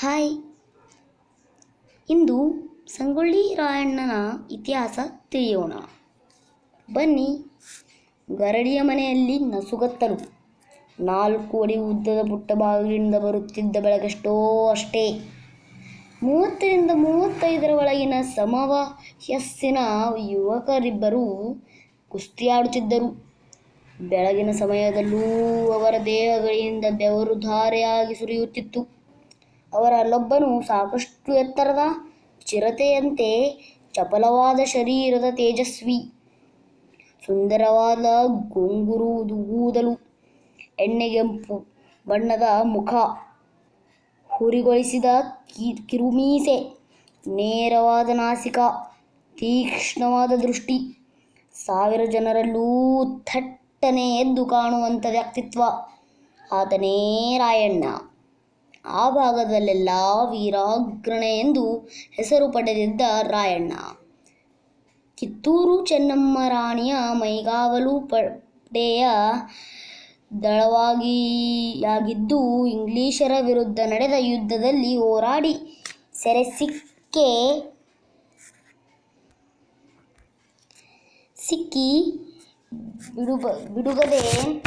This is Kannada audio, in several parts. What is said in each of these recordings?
ಹಾಯ್ ಇಂದು ಸಂಗೊಳ್ಳಿ ರಾಯಣ್ಣನ ಇತಿಹಾಸ ತಿಳಿಯೋಣ ಬನ್ನಿ ಗರಡಿಯ ಮನೆಯಲ್ಲಿ ನಸುಗತ್ತಲು ನಾಲ್ಕು ಅಡಿ ಉದ್ದದ ಪುಟ್ಟ ಬಾಗಿಲಿನಿಂದ ಬರುತ್ತಿದ್ದ ಬೆಳಗಷ್ಟೋ ಅಷ್ಟೇ ಮೂವತ್ತರಿಂದ ಮೂವತ್ತೈದರ ಒಳಗಿನ ಸಮವಯಸ್ಸಿನ ಯುವಕರಿಬ್ಬರು ಕುಸ್ತಿಯಾಡುತ್ತಿದ್ದರು ಬೆಳಗಿನ ಸಮಯದಲ್ಲೂ ಅವರ ದೇಹಗಳಿಂದ ಬೆವರು ಧಾರೆಯಾಗಿ ಸುರಿಯುತ್ತಿತ್ತು ಅವರಲ್ಲೊಬ್ಬನು ಸಾಕಷ್ಟು ಎತ್ತರದ ಚಿರತೆಯಂತೆ ಚಪಲವಾದ ಶರೀರದ ತೇಜಸ್ವಿ ಸುಂದರವಾದ ಗೊಂಗುರು ಕೂದಲು ಎಣ್ಣೆಗೆಂಪು ಬಣ್ಣದ ಮುಖ ಹುರಿಗೊಳಿಸಿದ ಕಿ- ಕಿರುಮೀಸೆ ನೇರವಾದ ನಾಸಿಕ ತೀಕ್ಷ್ಣವಾದ ದೃಷ್ಟಿ ಸಾವಿರ ಜನರಲ್ಲೂ ಥಟ್ಟನೆ ಎದ್ದು ಕಾಣುವಂಥ ವ್ಯಕ್ತಿತ್ವ ಆತನೇ ರಾಯಣ್ಣ ಆ ಭಾಗದಲ್ಲೆಲ್ಲ ವೀರಾಗ್ರಣೆ ಎಂದು ಹೆಸರು ಪಡೆದಿದ್ದ ರಾಯಣ್ಣ ಕಿತ್ತೂರು ಚೆನ್ನಮ್ಮ ರಾಣಿಯ ಮೈಗಾವಲು ಪಡೆಯ ದಳವಾಗಿಯಾಗಿದ್ದು ಇಂಗ್ಲಿಷರ ವಿರುದ್ಧ ನಡೆದ ಯುದ್ಧದಲ್ಲಿ ಹೋರಾಡಿ ಸೆರೆ ಸಿಕ್ಕೆ ಸಿಕ್ಕಿ ಬಿಡುಗ ಬಿಡುಗದೆ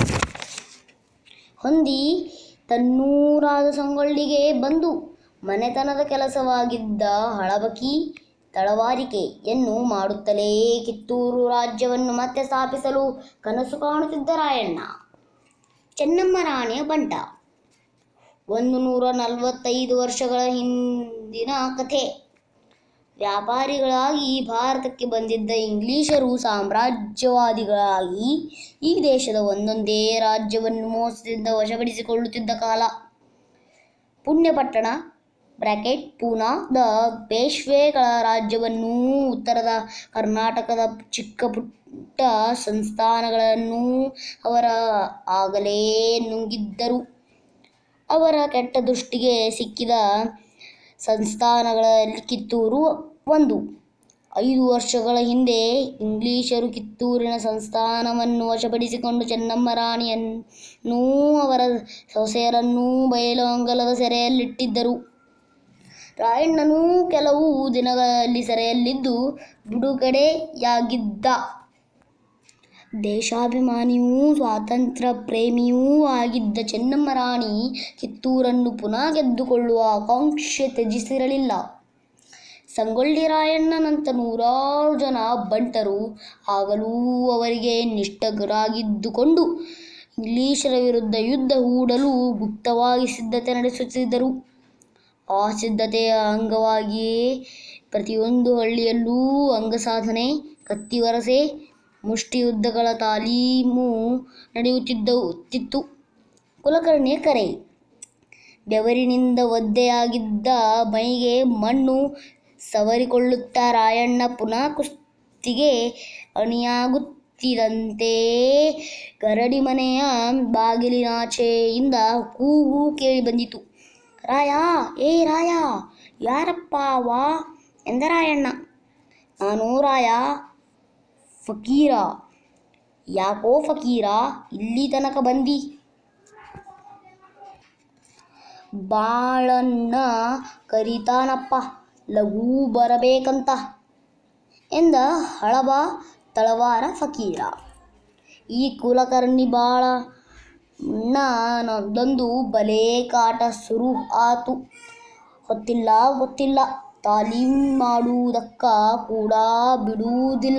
ಹೊಂದಿ ತನ್ನೂರಾದ ಸಂಗೊಳ್ಳಿಗೆ ಬಂದು ಮನೆತನದ ಕೆಲಸವಾಗಿದ್ದ ಹಳಬಕಿ ತಳವಾರಿಕೆಯನ್ನು ಮಾಡುತ್ತಲೇ ಕಿತ್ತೂರು ರಾಜ್ಯವನ್ನು ಮತ್ತೆ ಸ್ಥಾಪಿಸಲು ಕನಸು ಕಾಣುತ್ತಿದ್ದ ರಾಯಣ್ಣ ಚೆನ್ನಮ್ಮ ರಾಣಿಯ ಬಂಟ ಒಂದು ನೂರ ನಲವತ್ತೈದು ವರ್ಷಗಳ ಹಿಂದಿನ ಕಥೆ ವ್ಯಾಪಾರಿಗಳಾಗಿ ಭಾರತಕ್ಕೆ ಬಂದಿದ್ದ ಇಂಗ್ಲಿಷರು ಸಾಮ್ರಾಜ್ಯವಾದಿಗಳಾಗಿ ಈ ದೇಶದ ಒಂದೊಂದೇ ರಾಜ್ಯವನ್ನು ಮೋಸದಿಂದ ವಶಪಡಿಸಿಕೊಳ್ಳುತ್ತಿದ್ದ ಕಾಲ ಪುಣ್ಯಪಟ್ಟಣ ಬ್ರ್ಯಾಕೆಟ್ ಪೂನಾದ ಪೇಶ್ವೆಗಳ ರಾಜ್ಯವನ್ನೂ ಉತ್ತರದ ಕರ್ನಾಟಕದ ಚಿಕ್ಕ ಪುಟ್ಟ ಸಂಸ್ಥಾನಗಳನ್ನು ಅವರ ಆಗಲೇ ನುಂಗಿದ್ದರು ಅವರ ಕೆಟ್ಟ ದೃಷ್ಟಿಗೆ ಸಿಕ್ಕಿದ ಸಂಸ್ಥಾನಗಳಲ್ಲಿ ಕಿತ್ತೂರು ಒಂದು ಐದು ವರ್ಷಗಳ ಹಿಂದೆ ಇಂಗ್ಲಿಷರು ಕಿತ್ತೂರಿನ ಸಂಸ್ಥಾನವನ್ನು ವಶಪಡಿಸಿಕೊಂಡು ಚೆನ್ನಮ್ಮ ರಾಣಿಯನ್ನೂ ಅವರ ಸೊಸೆಯರನ್ನೂ ಬಯಲು ಅಂಗಲದ ಸೆರೆಯಲ್ಲಿಟ್ಟಿದ್ದರು ರಾಯಣ್ಣನೂ ಕೆಲವು ದಿನಗಳಲ್ಲಿ ಸೆರೆಯಲ್ಲಿದ್ದು ಬಿಡುಗಡೆಯಾಗಿದ್ದ ದೇಶಾಭಿಮಾನಿಯೂ ಸ್ವಾತಂತ್ರ್ಯ ಪ್ರೇಮಿಯೂ ಆಗಿದ್ದ ಚೆನ್ನಮ್ಮ ರಾಣಿ ಕಿತ್ತೂರನ್ನು ಪುನಃ ಗೆದ್ದುಕೊಳ್ಳುವ ಆಕಾಂಕ್ಷೆ ತ್ಯಜಿಸಿರಲಿಲ್ಲ ಸಂಗೊಳ್ಳಿ ರಾಯಣ್ಣನಂತ ನೂರಾರು ಜನ ಬಂಟರು ಆಗಲೂ ಅವರಿಗೆ ನಿಷ್ಠರಾಗಿದ್ದುಕೊಂಡು ಇಂಗ್ಲಿಷರ ವಿರುದ್ಧ ಯುದ್ಧ ಹೂಡಲು ಗುಪ್ತವಾಗಿ ಸಿದ್ಧತೆ ನಡೆಸುತ್ತಿದ್ದರು ಆ ಸಿದ್ಧತೆಯ ಅಂಗವಾಗಿಯೇ ಪ್ರತಿಯೊಂದು ಹಳ್ಳಿಯಲ್ಲೂ ಅಂಗಸಾಧನೆ ಕತ್ತಿವರಸೆ ಮುಷ್ಟಿಯುದ್ಧಗಳ ತಾಲೀಮು ನಡೆಯುತ್ತಿದ್ದವು ತಿತ್ತು ಕುಲಕರ್ಣಿಯ ಕರೆ ಬೆವರಿನಿಂದ ಒದ್ದೆಯಾಗಿದ್ದ ಮೈಗೆ ಮಣ್ಣು ಸವರಿಕೊಳ್ಳುತ್ತಾ ರಾಯಣ್ಣ ಪುನಃ ಕುಸ್ತಿಗೆ ಅಣಿಯಾಗುತ್ತಿದ್ದಂತೆ ಗರಡಿ ಮನೆಯ ಬಾಗಿಲಿನಾಚೆಯಿಂದ ಕೂಗು ಕೇಳಿ ಬಂದಿತು ರಾಯ ಏ ರಾಯ ಯಾರಪ್ಪ ವಾ ಎಂದ ರಾಯಣ್ಣ ನಾನು ರಾಯ ಫಕೀರ ಯಾಕೋ ಫಕೀರ ಇಲ್ಲಿ ತನಕ ಬಂದಿ ಬಾಳಣ್ಣ ಕರಿತಾನಪ್ಪ ಲಘು ಬರಬೇಕಂತ ಎಂದ ಹಳಬ ತಳವಾರ ಫಕೀರ ಈ ಕುಲಕರ್ಣಿ ಬಾಳ ನೊಂದು ಬಲೆ ಕಾಟ ಶುರು ಆತು ಗೊತ್ತಿಲ್ಲ ಗೊತ್ತಿಲ್ಲ ತಾಲೀಮ್ ಮಾಡುವುದಕ್ಕ ಕೂಡ ಬಿಡುವುದಿಲ್ಲ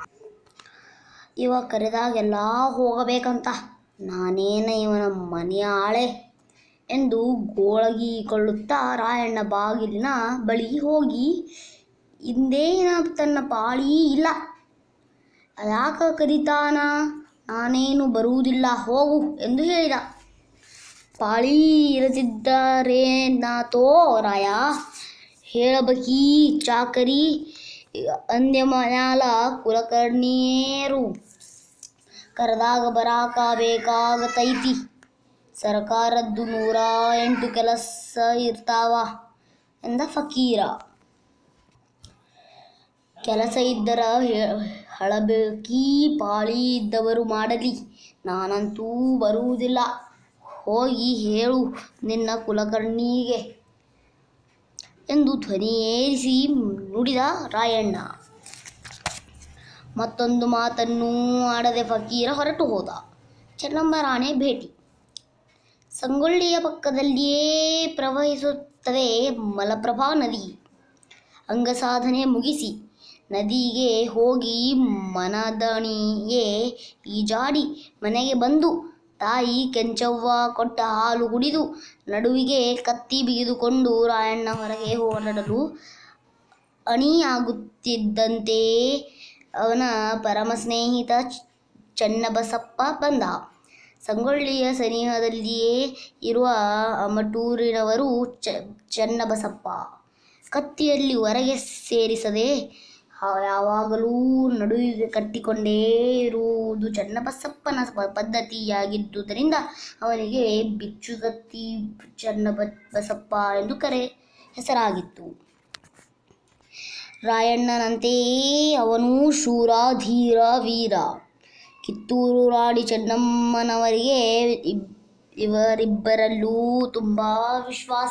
ಇವ ಕರೆದಾಗೆಲ್ಲ ಹೋಗಬೇಕಂತ ನಾನೇನ ಇವನ ಮನೆಯ ಆಳೆ ಎಂದು ಗೋಳಗಿಕೊಳ್ಳುತ್ತಾ ರಾಯಣ್ಣ ಬಾಗಿಲಿನ ಬಳಿ ಹೋಗಿ ಇಂದೇನ ತನ್ನ ಪಾಳಿ ಇಲ್ಲ ಯಾಕ ಕರೀತಾನ ನಾನೇನು ಬರುವುದಿಲ್ಲ ಹೋಗು ಎಂದು ಹೇಳಿದ ಪಾಳಿ ಇರದಿದ್ದರೇನಾತೋ ರಾಯ ಹೇಳಬಕಿ ಚಾಕರಿ ಅಂದ್ಯ ಮ್ಯಾಲ ಕುಲಕರ್ಣಿಯೇರು ಕರೆದಾಗ ಬರಾಕ ಬೇಕಾಗತೈತಿ ಸರ್ಕಾರದ್ದು ನೂರ ಎಂಟು ಕೆಲಸ ಇರ್ತಾವ ಎಂದ ಫಕೀರ ಕೆಲಸ ಇದ್ದರ ಹೇ- ಹಳಬೇಕಿ ಪಾಳಿ ಇದ್ದವರು ಮಾಡಲಿ ನಾನಂತೂ ಬರುವುದಿಲ್ಲ ಹೋಗಿ ಹೇಳು ನಿನ್ನ ಕುಲಕರ್ಣಿಗೆ ಎಂದು ಧ್ವನಿಯೇರಿಸಿ ನುಡಿದ ರಾಯಣ್ಣ ಮತ್ತೊಂದು ಮಾತನ್ನೂ ಆಡದೆ ಫಕೀರ ಹೊರಟು ಹೋದ ಚೆನ್ನಮ್ಮರಾಣೆ ಭೇಟಿ ಸಂಗೊಳ್ಳಿಯ ಪಕ್ಕದಲ್ಲಿಯೇ ಪ್ರವಹಿಸುತ್ತದೆ ಮಲಪ್ರಭಾ ನದಿ ಅಂಗಸಾಧನೆ ಮುಗಿಸಿ ನದಿಗೆ ಹೋಗಿ ಮನದಣಿಗೆ ಈಜಾಡಿ ಮನೆಗೆ ಬಂದು ತಾಯಿ ಕೆಂಚವ್ವ ಕೊಟ್ಟ ಹಾಲು ಕುಡಿದು ನಡುವಿಗೆ ಕತ್ತಿ ಬಿಗಿದುಕೊಂಡು ರಾಯಣ್ಣ ಹೊರಗೆ ಹೊರಡಲು ಅಣಿಯಾಗುತ್ತಿದ್ದಂತೆ ಅವನ ಪರಮ ಸ್ನೇಹಿತ ಚ- ಚನ್ನಬಸಪ್ಪ ಬಂದ ಸಂಗೊಳ್ಳಿಯ ಸನಿಹದಲ್ಲಿಯೇ ಇರುವ ಅಮಟೂರಿನವರು ಚ ಚನ್ನಬಸಪ್ಪ ಕತ್ತಿಯಲ್ಲಿ ಹೊರಗೆ ಸೇರಿಸದೆ ಹ- ಯಾವಾಗಲೂ ನಡುವಿಗೆ ಕಟ್ಟಿಕೊಂಡೇ ಇರುವುದು ಚನ್ನಬಸಪ್ಪನ ಪ- ಪದ್ಧತಿಯಾಗಿದ್ದುದರಿಂದ ಅವನಿಗೆ ಬಿಚ್ಚುಗತ್ತಿ ಚನ್ನಬಸಪ್ಪ ಎಂದು ಕರೆ ಹೆಸರಾಗಿತ್ತು ರಾಯಣ್ಣನಂತೆಯೇ ಅವನೂ ಶೂರ ಧೀರ ವೀರ ಕಿತ್ತೂರು ರಾಣಿ ಚೆನ್ನಮ್ಮನವರಿಗೆ ಇಬ್- ಇವರಿಬ್ಬರಲ್ಲೂ ತುಂಬ ವಿಶ್ವಾಸ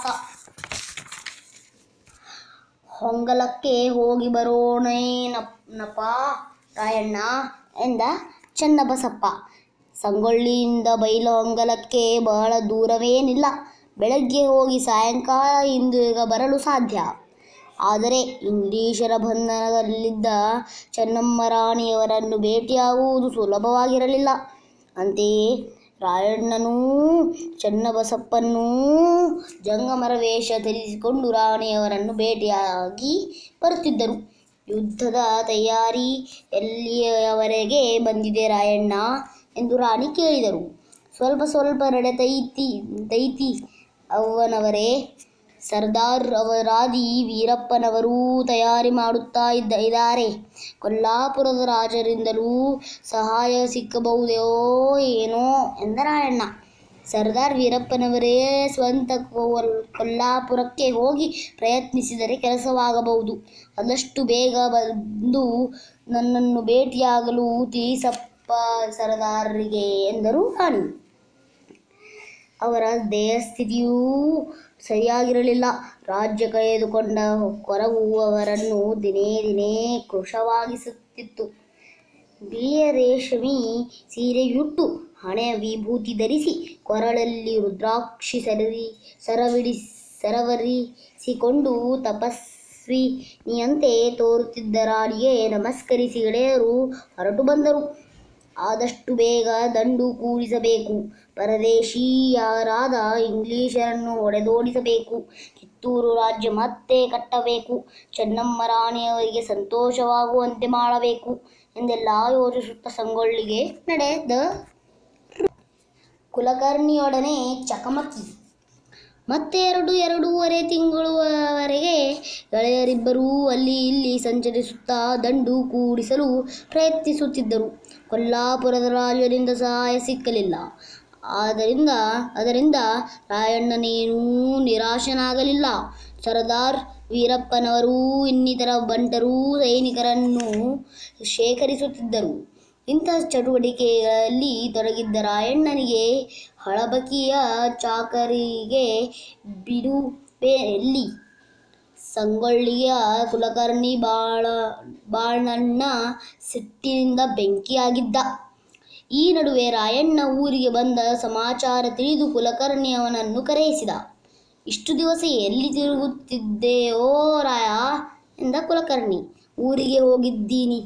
ಹೊಂಗಲಕ್ಕೆ ಹೋಗಿ ಬರೋಣೇನಪ್ಪ ರಾಯಣ್ಣ ಎಂದ ಚನ್ನಬಸಪ್ಪ ಸಂಗೊಳ್ಳಿಯಿಂದ ಬೈಲಹೊಂಗಲಕ್ಕೆ ಬಹಳ ದೂರವೇನಿಲ್ಲ ಬೆಳಗ್ಗೆ ಹೋಗಿ ಸಾಯಂಕಾಲ ಹಿಂದಿರುಗ ಬರಲು ಸಾಧ್ಯ ಆದರೆ ಇಂಗ್ಲಿಷರ ಬಂಧನದಲ್ಲಿದ್ದ ಚೆನ್ನಮ್ಮರಾಣಿಯವರನ್ನು ಭೇಟಿಯಾಗುವುದು ಸುಲಭವಾಗಿರಲಿಲ್ಲ ಅಂತೆಯೇ ರಾಯಣ್ಣನೂ ಚನ್ನಬಸಪ್ಪನೂ ಜಂಗಮರ ವೇಷ ಧರಿಸಿಕೊಂಡು ರಾಣಿಯವರನ್ನು ಭೇಟಿಯಾಗಿ ಬರುತ್ತಿದ್ದರು ಯುದ್ಧದ ತಯಾರಿ ಎಲ್ಲಿಯವರೆಗೆ ಬಂದಿದೆ ರಾಯಣ್ಣ ಎಂದು ರಾಣಿ ಕೇಳಿದರು ಸ್ವಲ್ಪ ಸ್ವಲ್ಪ ನಡೆತೈತಿ ತೈತಿ ಅವ್ವನವರೇ ಸರ್ದಾರ್ ಅವರಾದಿ ವೀರಪ್ಪನವರೂ ತಯಾರಿ ಮಾಡುತ್ತಾ ಇದ್ದ ಇದ್ದಾರೆ ಕೊಲ್ಲಾಪುರದ ರಾಜರಿಂದಲೂ ಸಹಾಯ ಸಿಕ್ಕಬಹುದೋ ಏನೋ ಎಂದ ರಾಯಣ್ಣ ಸರ್ದಾರ್ ವೀರಪ್ಪನವರೇ ಸ್ವಂತ ಕೋಲ್ ಕೊಲ್ಲಾಪುರಕ್ಕೆ ಹೋಗಿ ಪ್ರಯತ್ನಿಸಿದರೆ ಕೆಲಸವಾಗಬಹುದು ಆದಷ್ಟು ಬೇಗ ಬಂದು ನನ್ನನ್ನು ಭೇಟಿಯಾಗಲು ತಿಳಿಸಪ್ಪ ಸರ್ದಾರರಿಗೆ ಎಂದರು ರಾಣಿ ಅವರ ದೇಹಸ್ಥಿತಿಯೂ ಸರಿಯಾಗಿರಲಿಲ್ಲ ರಾಜ್ಯ ಕಳೆದುಕೊಂಡ ಕೊರವು ಅವರನ್ನು ದಿನೇ ದಿನೇ ಕೃಶವಾಗಿಸುತ್ತಿತ್ತು ಬಿಳಿಯ ರೇಷ್ಮಿ ಸೀರೆಯುಟ್ಟು ಹಣೆಯ ವಿಭೂತಿ ಧರಿಸಿ ಕೊರಳಲ್ಲಿ ರುದ್ರಾಕ್ಷಿ ಸರರಿ ಸರವಿಡಿ ಸರವರಿಸಿಕೊಂಡು ತಪಸ್ವಿನಿಯಂತೆ ತೋರುತ್ತಿದ್ದ ರಾಣಿಗೆ ನಮಸ್ಕರಿಸಿ ಗೆಳೆಯರು ಹೊರಟು ಬಂದರು ಆದಷ್ಟು ಬೇಗ ದಂಡು ಕೂಡಿಸಬೇಕು ಪರದೇಶೀಯರಾದ ಇಂಗ್ಲಿಷರನ್ನು ಹೊಡೆದೋಡಿಸಬೇಕು ಕಿತ್ತೂರು ರಾಜ್ಯ ಮತ್ತೆ ಕಟ್ಟಬೇಕು ಚೆನ್ನಮ್ಮ ರಾಣಿಯವರಿಗೆ ಸಂತೋಷವಾಗುವಂತೆ ಮಾಡಬೇಕು ಎಂದೆಲ್ಲ ಯೋಚಿಸುತ್ತಾ ಸಂಗೊಳ್ಳಿಗೆ ನಡೆದ ಕುಲಕರ್ಣಿಯೊಡನೆ ಚಕಮಕಿ ಮತ್ತೆ ಎರಡು ಎರಡೂವರೆ ತಿಂಗಳವರೆಗೆ ಗೆಳೆಯರಿಬ್ಬರೂ ಅಲ್ಲಿ ಇಲ್ಲಿ ಸಂಚರಿಸುತ್ತಾ ದಂಡು ಕೂಡಿಸಲು ಪ್ರಯತ್ನಿಸುತ್ತಿದ್ದರು ಕೊಲ್ಲಾಪುರದ ರಾಜರಿಂದ ಸಹಾಯ ಸಿಕ್ಕಲಿಲ್ಲ ಆದ್ದರಿಂದ ಅದರಿಂದ ರಾಯಣ್ಣನೇನೂ ನಿರಾಶನಾಗಲಿಲ್ಲ ಸರ್ದಾರ್ ವೀರಪ್ಪನವರೂ ಇನ್ನಿತರ ಬಂಟರೂ ಸೈನಿಕರನ್ನು ಶೇಖರಿಸುತ್ತಿದ್ದರು ಇಂಥ ಚಟುವಟಿಕೆಗಳಲ್ಲಿ ತೊಡಗಿದ್ದ ರಾಯಣ್ಣನಿಗೆ ಹಳಬಕಿಯ ಚಾಕರಿಗೆ ಬಿಡುವೆ ಎಲ್ಲಿ ಸಂಗೊಳ್ಳಿಯ ಕುಲಕರ್ಣಿ ಬಾಳ ಬಾಳಣ್ಣ ಸಿಟ್ಟಿನಿಂದ ಬೆಂಕಿಯಾಗಿದ್ದ ಈ ನಡುವೆ ರಾಯಣ್ಣ ಊರಿಗೆ ಬಂದ ಸಮಾಚಾರ ತಿಳಿದು ಕುಲಕರ್ಣಿ ಅವನನ್ನು ಕರೆಯಿಸಿದ ಇಷ್ಟು ದಿವಸ ಎಲ್ಲಿ ತಿರುಗುತ್ತಿದ್ದೆಯೋ ರಾಯ ಎಂದ ಕುಲಕರ್ಣಿ ಊರಿಗೆ ಹೋಗಿದ್ದೀನಿ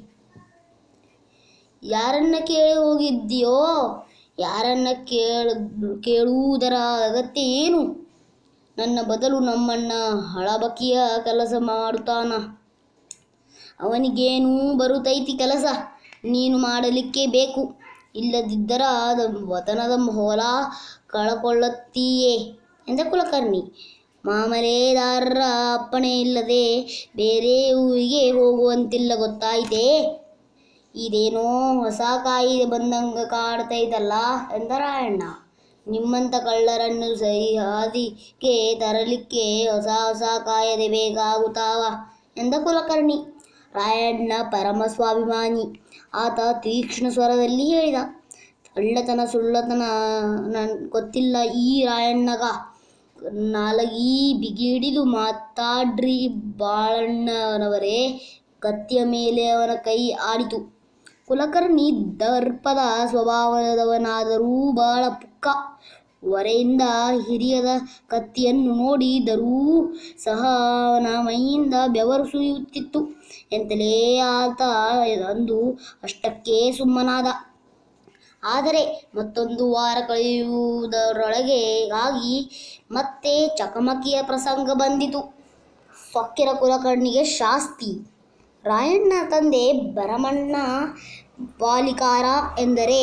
ಯಾರನ್ನ ಕೇಳಿ ಹೋಗಿದ್ದೀಯೋ ಯಾರನ್ನ ಕೇಳ ಕೇಳುವುದರ ಅಗತ್ಯ ಏನು ನನ್ನ ಬದಲು ನಮ್ಮಣ್ಣ ಹಳಬಕಿಯ ಕೆಲಸ ಮಾಡುತ್ತಾನ ಅವನಿಗೇನೂ ಬರುತ್ತೈತಿ ಕೆಲಸ ನೀನು ಮಾಡಲಿಕ್ಕೆ ಬೇಕು ಇಲ್ಲದಿದ್ದರ ಅದ ವತನದ ಹೊಲ ಕಳಕೊಳ್ಳತ್ತೀಯೇ ಎಂದ ಕುಲಕರ್ಣಿ ಮಾಮಲೇದಾರರ ಅಪ್ಪಣೆ ಇಲ್ಲದೆ ಬೇರೆ ಊರಿಗೆ ಹೋಗುವಂತಿಲ್ಲ ಗೊತ್ತಾಯಿತೇ ಇದೇನೋ ಹೊಸ ಕಾಯಿದೆ ಬಂದಂಗ ಕಾಡ್ತೈತಲ್ಲ ಎಂದ ರಾಯಣ್ಣ ನಿಮ್ಮಂಥ ಕಳ್ಳರನ್ನು ಸರಿ ಹಾದಿಗೆ ತರಲಿಕ್ಕೆ ಹೊಸ ಹೊಸ ಕಾಯದೆ ಬೇಕಾಗುತ್ತಾವ ಎಂದ ಕುಲಕರ್ಣಿ ರಾಯಣ್ಣ ಪರಮ ಸ್ವಾಭಿಮಾನಿ ಆತ ತೀಕ್ಷ್ಣ ಸ್ವರದಲ್ಲಿ ಹೇಳಿದ ಕಳ್ಳತನ ಸುಳ್ಳತನ ನನ್ ಗೊತ್ತಿಲ್ಲ ಈ ರಾಯಣ್ಣಗ ನಾಲಗಿ ಬಿಗಿಡಿದು ಮಾತಾಡ್ರಿ ಬಾಳಣ್ಣನವರೇ ಕತ್ತಿಯ ಮೇಲೆ ಅವನ ಕೈ ಆಡಿತು ಕುಲಕರ್ಣಿ ದರ್ಪದ ಸ್ವಭಾವದವನಾದರೂ ಬಹಳ ಪುಕ್ಕ ವರೆಯಿಂದ ಹಿರಿಯದ ಕತ್ತಿಯನ್ನು ನೋಡಿದರೂ ಸಹ ಅವನ ಮೈಯಿಂದ ಬೆವರು ಸುರಿಯುತ್ತಿತ್ತು ಎಂತಲೇ ಆತ ಅಂದು ಅಷ್ಟಕ್ಕೆ ಸುಮ್ಮನಾದ ಆದರೆ ಮತ್ತೊಂದು ವಾರ ಕಳೆಯುವುದರೊಳಗೆ ಆಗಿ ಮತ್ತೆ ಚಕಮಕಿಯ ಪ್ರಸಂಗ ಬಂದಿತು ಸೊಕ್ಕಿರ ಕುಲಕರ್ಣಿಗೆ ಶಾಸ್ತಿ ರಾಯಣ್ಣ ತಂದೆ ಭರಮಣ್ಣ ಪಾಲಿಕಾರ ಎಂದರೆ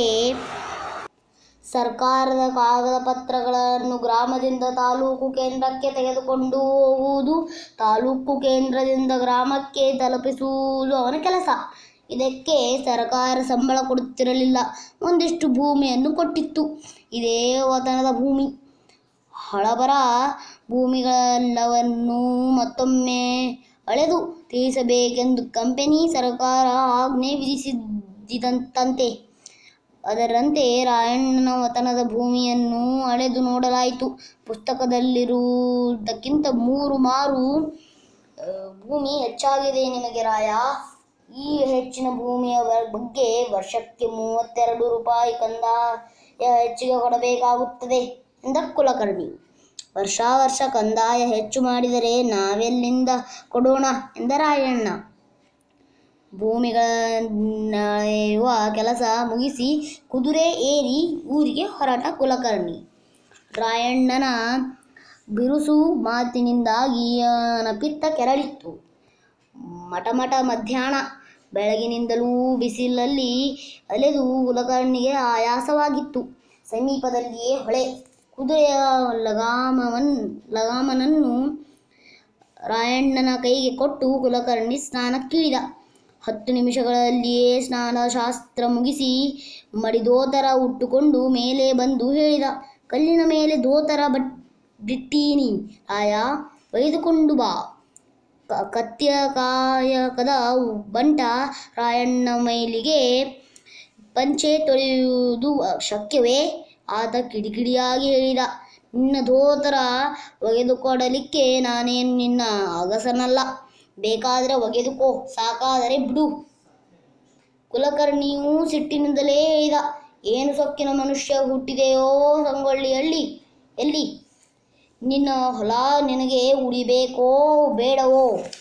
ಸರ್ಕಾರದ ಕಾಗದ ಪತ್ರಗಳನ್ನು ಗ್ರಾಮದಿಂದ ತಾಲೂಕು ಕೇಂದ್ರಕ್ಕೆ ತೆಗೆದುಕೊಂಡು ಹೋಗುವುದು ತಾಲೂಕು ಕೇಂದ್ರದಿಂದ ಗ್ರಾಮಕ್ಕೆ ತಲುಪಿಸುವುದು ಅವನ ಕೆಲಸ ಇದಕ್ಕೆ ಸರ್ಕಾರ ಸಂಬಳ ಕೊಡುತ್ತಿರಲಿಲ್ಲ ಒಂದಿಷ್ಟು ಭೂಮಿಯನ್ನು ಕೊಟ್ಟಿತ್ತು ಇದೇ ವತನದ ಭೂಮಿ ಹಳಬರ ಭೂಮಿಗಳೆಲ್ಲವನ್ನೂ ಮತ್ತೊಮ್ಮೆ ಅಳೆದು ತೀರಿಸಬೇಕೆಂದು ಕಂಪನಿ ಸರ್ಕಾರ ಆಜ್ಞೆ ವಿಧಿಸಿದಂತೆ ಅದರಂತೆ ರಾಯಣ್ಣನ ವತನದ ಭೂಮಿಯನ್ನು ಅಳೆದು ನೋಡಲಾಯಿತು ಪುಸ್ತಕದಲ್ಲಿರುವುದಕ್ಕಿಂತ ಮೂರು ಮಾರು ಆ, ಭೂಮಿ ಹೆಚ್ಚಾಗಿದೆ ನಿಮಗೆ ರಾಯ ಈ ಹೆಚ್ಚಿನ ಭೂಮಿಯ ವ- ಬಗ್ಗೆ ವರ್ಷಕ್ಕೆ ಮೂವತ್ತೆರಡು ರೂಪಾಯಿ ಕಂದಾಯ ಹೆಚ್ಚಿಗೆ ಕೊಡಬೇಕಾಗುತ್ತದೆ ಎಂದ ಕುಲಕರ್ಣಿ ವರ್ಷ ವರ್ಷ ಕಂದಾಯ ಹೆಚ್ಚು ಮಾಡಿದರೆ ನಾವೆಲ್ಲಿಂದ ಕೊಡೋಣ ಎಂದ ರಾಯಣ್ಣ ಭೂಮಿಗಳನ್ನೆಳೆಯುವ ಕೆಲಸ ಮುಗಿಸಿ ಕುದುರೆ ಏರಿ ಊರಿಗೆ ಹೊರಟ ಕುಲಕರ್ಣಿ ರಾಯಣ್ಣನ ಬಿರುಸು ಮಾತಿನಿಂದಾಗಿ ಅವನ ಪಿತ್ತ ಕೆರಳಿತ್ತು ಮಟಮಟ ಮಧ್ಯಾಹ್ನ ಬೆಳಗಿನಿಂದಲೂ ಬಿಸಿಲಲ್ಲಿ ಅಲೆದು ಕುಲಕರ್ಣಿಗೆ ಆಯಾಸವಾಗಿತ್ತು ಸಮೀಪದಲ್ಲಿಯೇ ಹೊಳೆ ಕುದುರೆಯ ಲಗಾಮವನ್ ಲಗಾಮನನ್ನು ರಾಯಣ್ಣನ ಕೈಗೆ ಕೊಟ್ಟು ಕುಲಕರ್ಣಿ ಸ್ನಾನಕ್ಕಿಳಿದ ಹತ್ತು ನಿಮಿಷಗಳಲ್ಲಿಯೇ ಸ್ನಾನ ಶಾಸ್ತ್ರ ಮುಗಿಸಿ ಮಡಿದೋತರ ಉಟ್ಟುಕೊಂಡು ಮೇಲೆ ಬಂದು ಹೇಳಿದ ಕಲ್ಲಿನ ಮೇಲೆ ದೋತರ ಬಟ್ ಬಿಟ್ಟೀನಿ ರಾಯ ಒಯ್ದುಕೊಂಡು ಬಾ ಕ- ಕತ್ತಿಯ ಕಾಯಕದ ಬಂಟ ರಾಯಣ್ಣ ಮೈಲಿಗೆ ಪಂಚೆ ತೊಳೆಯುವುದು ಶಕ್ಯವೇ ಆತ ಕಿಡಿಕಿಡಿಯಾಗಿ ಹೇಳಿದ ನಿನ್ನ ಧೋತರ ಒಗೆದುಕೊಡಲಿಕ್ಕೆ ನಾನೇನು ನಿನ್ನ ಅಗಸನಲ್ಲ ಬೇಕಾದರೆ ಒಗೆದುಕೋ ಸಾಕಾದರೆ ಬಿಡು ಕುಲಕರ್ಣಿಯೂ ಸಿಟ್ಟಿನಿಂದಲೇ ಹೇಳಿದ ಏನು ಸೊಕ್ಕಿನ ಮನುಷ್ಯ ಹುಟ್ಟಿದೆಯೋ ಸಂಗೊಳ್ಳಿಯಲ್ಲಿ ಎಲ್ಲಿ ನಿನ್ನ ಹೊಲ ನಿನಗೆ ಉಳಿಬೇಕೋ ಬೇಡವೋ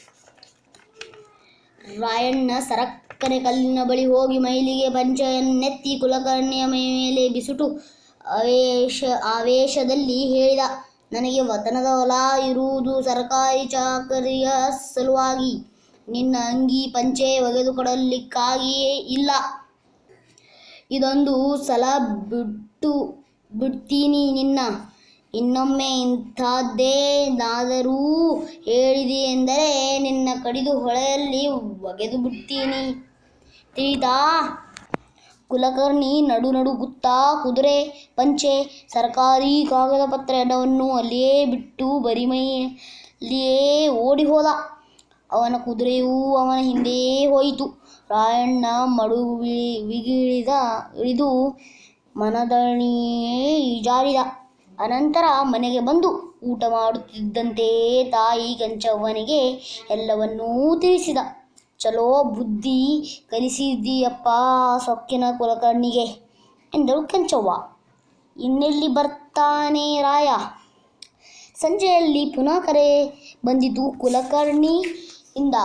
ರಾಯಣ್ಣ ಸರಕ್ಕನೆ ಕಲ್ಲಿನ ಬಳಿ ಹೋಗಿ ಮೈಲಿಗೆ ಪಂಚೆಯನ್ನೆತ್ತಿ ಕುಲಕರ್ಣಿಯ ಮೇಲೆ ಬಿಸುಟು ಆವೇಶ ಆವೇಶದಲ್ಲಿ ಹೇಳಿದ ನನಗೆ ವತನದ ಹೊಲ ಇರುವುದು ಸರ್ಕಾರಿ ಚಾಕರಿಯ ಸಲುವಾಗಿ ನಿನ್ನ ಅಂಗಿ ಪಂಚೆ ಒಗೆದುಕೊಡಲಿಕ್ಕಾಗಿಯೇ ಇಲ್ಲ ಇದೊಂದು ಸಲ ಬಿಟ್ಟು ಬಿಡ್ತೀನಿ ನಿನ್ನ ಇನ್ನೊಮ್ಮೆ ಇಂಥದ್ದೇನಾದರೂ ಹೇಳಿದೆ ಎಂದರೆ ನಿನ್ನ ಕಡಿದು ಹೊಳೆಯಲ್ಲಿ ಒಗೆದು ಬಿಡ್ತೀನಿ ತಿಳಿತಾ ಕುಲಕರ್ಣಿ ನಡು ನಡುಗುತ್ತಾ ಕುದುರೆ ಪಂಚೆ ಸರ್ಕಾರಿ ಕಾಗದ ಪತ್ರ ಎಲ್ಲವನ್ನೂ ಅಲ್ಲಿಯೇ ಬಿಟ್ಟು ಬರಿಮೈಯಲ್ಲಿಯೇ ಓಡಿ ಹೋದ ಅವನ ಕುದುರೆಯೂ ಅವನ ಹಿಂದೆ ಹೋಯಿತು ರಾಯಣ್ಣ ಮಡು ವಿ- ವಿಗಿಳಿದ ಇಳಿದು ಮನದಣಿಯೇ ಈಜಾಡಿದ ಅನಂತರ ಮನೆಗೆ ಬಂದು ಊಟ ಮಾಡುತ್ತಿದ್ದಂತೆಯೇ ತಾಯಿ ಕೆಂಚವ್ವನಿಗೆ ಎಲ್ಲವನ್ನೂ ತಿಳಿಸಿದ ಚಲೋ ಬುದ್ಧಿ ಕಲಿಸಿದ್ದೀಯಪ್ಪ ಸೊಕ್ಕಿನ ಕುಲಕರ್ಣಿಗೆ ಎಂದಳು ಕೆಂಚವ್ವ ಇನ್ನೆಲ್ಲಿ ಬರ್ತಾನೆ ರಾಯ ಸಂಜೆಯಲ್ಲಿ ಪುನಃ ಕರೆ ಬಂದಿತು ಕುಲಕರ್ಣಿಯಿಂದ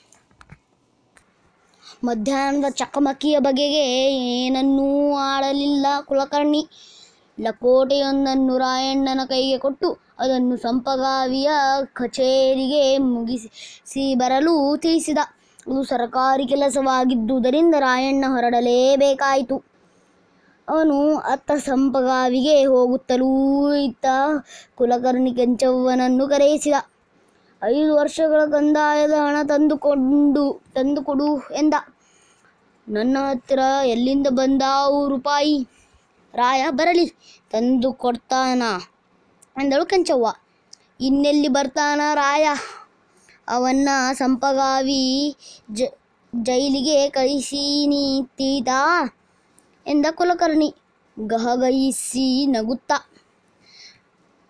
ಮಧ್ಯಾಹ್ನದ ಚಕಮಕಿಯ ಬಗೆಗೆ ಏನನ್ನೂ ಆಡಲಿಲ್ಲ ಕುಲಕರ್ಣಿ ಲಕೋಟೆಯೊಂದನ್ನು ರಾಯಣ್ಣನ ಕೈಗೆ ಕೊಟ್ಟು ಅದನ್ನು ಸಂಪಗಾವಿಯ ಕಚೇರಿಗೆ ಮುಗಿಸಿ ಬರಲು ತಿಳಿಸಿದ ಅದು ಸರ್ಕಾರಿ ಕೆಲಸವಾಗಿದ್ದುದರಿಂದ ರಾಯಣ್ಣ ಹೊರಡಲೇಬೇಕಾಯಿತು ಅವನು ಅತ್ತ ಸಂಪಗಾವಿಗೆ ಹೋಗುತ್ತಲೂ ಇತ್ತ ಕುಲಕರ್ಣಿ ಕೆಂಚವ್ವನನ್ನು ಕರೆಯಿಸಿದ ಐದು ವರ್ಷಗಳ ಕಂದಾಯದ ಹಣ ತಂದುಕೊಂಡು ತಂದುಕೊಡು ಎಂದ ನನ್ನ ಹತ್ತಿರ ಎಲ್ಲಿಂದ ಬಂದಾವು ರೂಪಾಯಿ ರಾಯ ಬರಲಿ ತಂದು ಕೊಡ್ತಾನ ಎಂದಳು ಕೆಂಚವ್ವ ಇನ್ನೆಲ್ಲಿ ಬರ್ತಾನ ರಾಯ ಅವನ್ನ ಸಂಪಗಾವಿ ಜ ಜೈಲಿಗೆ ಕಳಿಸೀನಿ ತೀತಾ ಎಂದ ಕುಲಕರ್ಣಿ ಗಹಗಹಿಸಿ ನಗುತ್ತಾ